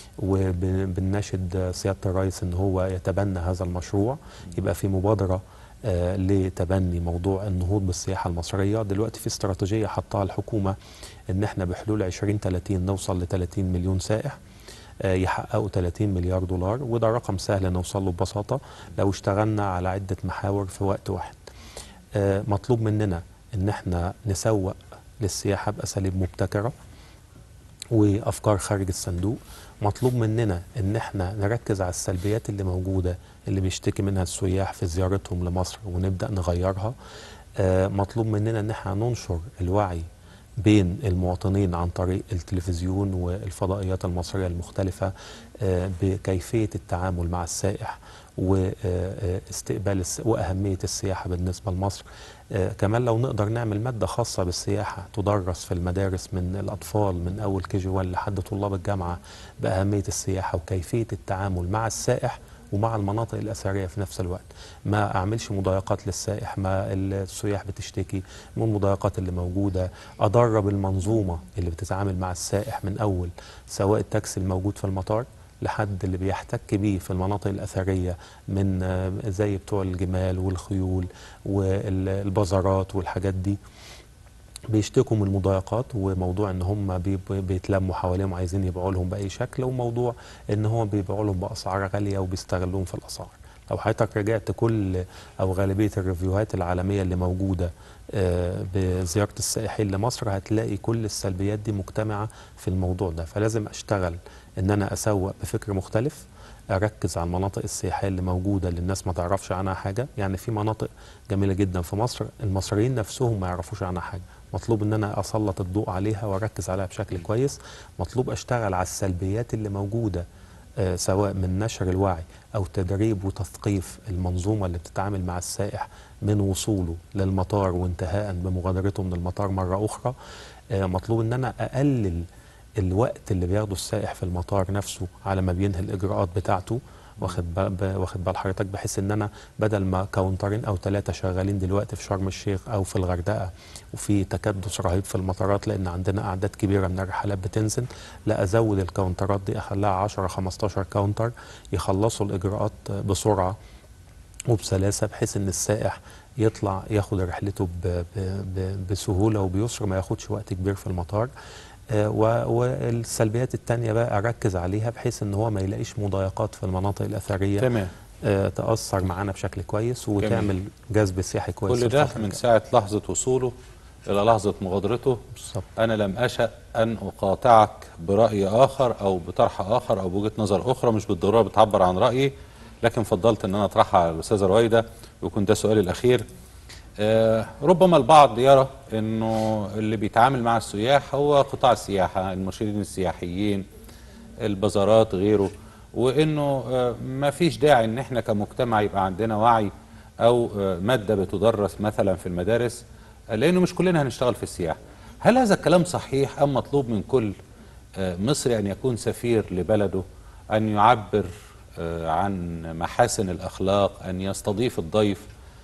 Speaker 3: وبنناشد سياده الرئيس ان هو يتبنى هذا المشروع يبقى في مبادره آه، لتبني موضوع النهوض بالسياحه المصريه دلوقتي في استراتيجيه حطها الحكومه ان احنا بحلول 2030 نوصل ل 30 مليون سائح آه، يحققوا 30 مليار دولار وده رقم سهل نوصل له ببساطه لو اشتغلنا على عده محاور في وقت واحد آه، مطلوب مننا ان احنا نسوق للسياحه باساليب مبتكره وافكار خارج الصندوق مطلوب مننا ان احنا نركز على السلبيات اللي موجوده اللي بيشتكي منها السياح في زيارتهم لمصر ونبدا نغيرها آه، مطلوب مننا ان احنا ننشر الوعي بين المواطنين عن طريق التلفزيون والفضائيات المصريه المختلفه آه، بكيفيه التعامل مع السائح واستقبال الس- واهميه السياحه بالنسبه لمصر آه، كمان لو نقدر نعمل ماده خاصه بالسياحه تدرس في المدارس من الاطفال من اول كي جي 1 لحد طلاب الجامعه باهميه السياحه وكيفيه التعامل مع السائح ومع المناطق الاثريه في نفس الوقت ما اعملش مضايقات للسائح ما السياح بتشتكي من المضايقات اللي موجوده ادرب المنظومه اللي بتتعامل مع السائح من اول سواء التاكسي الموجود في المطار لحد اللي بيحتك بيه في المناطق الأثرية من آه، زي بتوع الجمال والخيول والبازارات والحاجات دي بيشتكوا من المضايقات وموضوع ان هم بي- بيتلموا حواليهم عايزين يبيعوا لهم باي شكل وموضوع ان هو بيبيعوا لهم باسعار غاليه وبيستغلوهم في الاسعار لو حضرتك رجعت كل او غالبيه الريفيوهات العالميه اللي موجوده آه، بزياره السائحين لمصر هتلاقي كل السلبيات دي مجتمعه في الموضوع ده فلازم اشتغل ان انا اسوق بفكر مختلف اركز على المناطق السياحيه اللي موجوده اللي الناس ما تعرفش عنها حاجه يعني في مناطق جميله جدا في مصر المصريين نفسهم ما يعرفوش عنها حاجه مطلوب ان انا اسلط الضوء عليها واركز عليها بشكل كويس مطلوب اشتغل على السلبيات اللي موجوده آه، سواء من نشر الوعي او تدريب وتثقيف المنظومه اللي بتتعامل مع السائح من وصوله للمطار وانتهاء بمغادرته من المطار مره اخرى آه، مطلوب ان انا اقلل الوقت اللي بياخده السائح في المطار نفسه على ما بينهي الاجراءات بتاعته واخد بال ب- واخد بال حضرتك بحيث ان انا بدل ما كاونترين او ثلاثه شغالين دلوقتي في شرم الشيخ او في الغردقه وفي تكدس رهيب في المطارات لان عندنا اعداد كبيره من الرحلات بتنزل لا ازود الكاونترات دي اخليها 10 15 كاونتر يخلصوا الاجراءات بسرعه وبسلاسه بحيث ان السائح يطلع ياخد رحلته ب- ب- ب- بسهوله وبيسر ما ياخدش وقت كبير في المطار آه، و- والسلبيات التانية بقى اركز عليها بحيث ان هو ما يلاقيش مضايقات في المناطق الاثريه
Speaker 1: تمام
Speaker 3: آه، تاثر معانا بشكل كويس وتعمل جذب سياحي كويس
Speaker 1: كل ده
Speaker 3: الفترة
Speaker 1: من
Speaker 3: الجاية.
Speaker 1: ساعة لحظة وصوله إلى لحظة مغادرته
Speaker 3: بالظبط
Speaker 1: أنا لم أشأ أن أقاطعك برأي آخر أو بطرح آخر أو بوجهة نظر أخرى مش بالضرورة بتعبر عن رأيي لكن فضلت أن أنا أطرحها على الأستاذة رويدة ويكون ده سؤالي الأخير آه، ربما البعض يرى أنه اللي بيتعامل مع السياح هو قطاع السياحة المرشدين السياحيين البازارات غيره وانه آه، ما فيش داعي ان احنا كمجتمع يبقى عندنا وعي او آه، ماده بتدرس مثلا في المدارس آه، لانه مش كلنا هنشتغل في السياحه هل هذا الكلام صحيح ام مطلوب من كل آه، مصري ان يكون سفير لبلده ان يعبر آه، عن محاسن الاخلاق ان يستضيف الضيف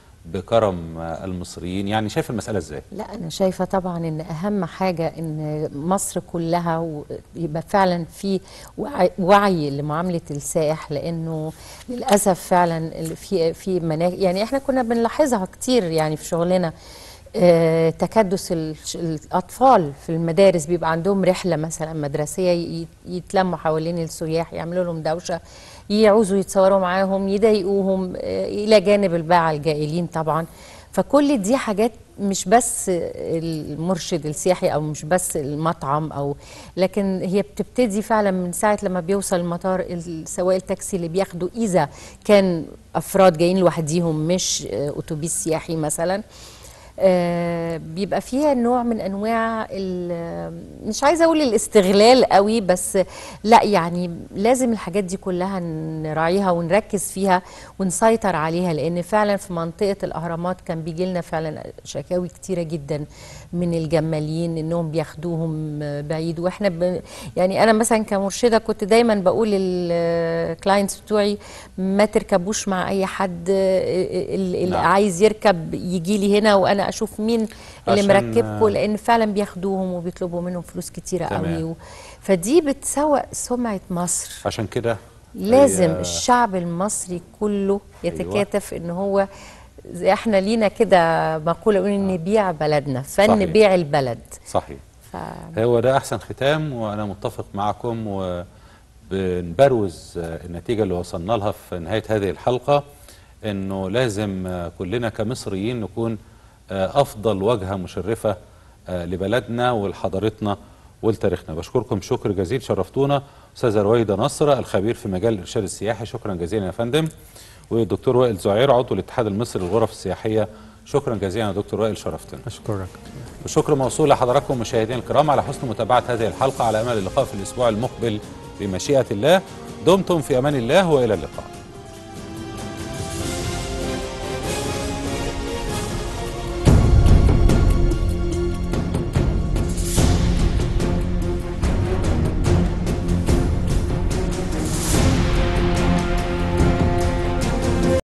Speaker 1: بكرم آه، المصريين يعني شايف المساله ازاي
Speaker 2: لا أنا شايفة طبعا إن أهم حاجة إن مصر كلها و- يبقى فعلا في وعي, وعي لمعاملة السائح لأنه للأسف فعلا ال- في في مناخ يعني إحنا كنا بنلاحظها كتير يعني في شغلنا آه، تكدس ال- الأطفال في المدارس بيبقى عندهم رحلة مثلا مدرسية ي- يتلموا حوالين السياح يعملوا لهم دوشة يعوزوا يتصوروا معاهم يضايقوهم آه، إلى جانب الباعة الجائلين طبعا فكل دي حاجات مش بس المرشد السياحي او مش بس المطعم او لكن هي بتبتدي فعلا من ساعه لما بيوصل المطار ال- سواق التاكسي اللي بياخده اذا كان افراد جايين لوحديهم مش آه، اتوبيس سياحي مثلا آه، بيبقى فيها نوع من انواع ال- مش عايزه اقول الاستغلال قوي بس لا يعني لازم الحاجات دي كلها نراعيها ونركز فيها ونسيطر عليها لان فعلا في منطقه الاهرامات كان بيجي لنا فعلا شكاوي كتيره جدا من الجمالين انهم بياخدوهم بعيد واحنا ب... يعني انا مثلا كمرشده كنت دايما بقول للكلاينتس بتوعي ما تركبوش مع اي حد اللي
Speaker 1: نعم.
Speaker 2: عايز يركب يجي لي هنا وانا اشوف مين اللي
Speaker 1: عشان-
Speaker 2: مركبكم لان فعلا بياخدوهم وبيطلبوا منهم فلوس كتيره
Speaker 1: تمام.
Speaker 2: قوي و... فدي بتسوق سمعه مصر
Speaker 1: عشان كده
Speaker 2: لازم
Speaker 1: هي-
Speaker 2: الشعب المصري كله يتكاتف ان هو زي احنا لينا كده مقوله يقول ان نبيع بلدنا فن
Speaker 1: صحيح.
Speaker 2: بيع البلد
Speaker 1: صحيح
Speaker 2: ف...
Speaker 1: هو ده احسن ختام وانا متفق معكم وبنبروز آه، النتيجه اللي وصلنا لها في نهايه هذه الحلقه انه لازم آه، كلنا كمصريين نكون آه، افضل واجهه مشرفه آه، لبلدنا ولحضارتنا ولتاريخنا بشكركم شكر جزيل شرفتونا استاذه رويده نصر الخبير في مجال الارشاد السياحي شكرا جزيلا يا فندم والدكتور وائل زعير عضو الاتحاد المصري للغرف السياحيه شكرا جزيلا يا دكتور وائل شرفتنا
Speaker 3: اشكرك
Speaker 1: والشكر موصول لحضراتكم مشاهدينا الكرام على حسن متابعه هذه الحلقه على امل اللقاء في الاسبوع المقبل بمشيئه الله دمتم في امان الله والى اللقاء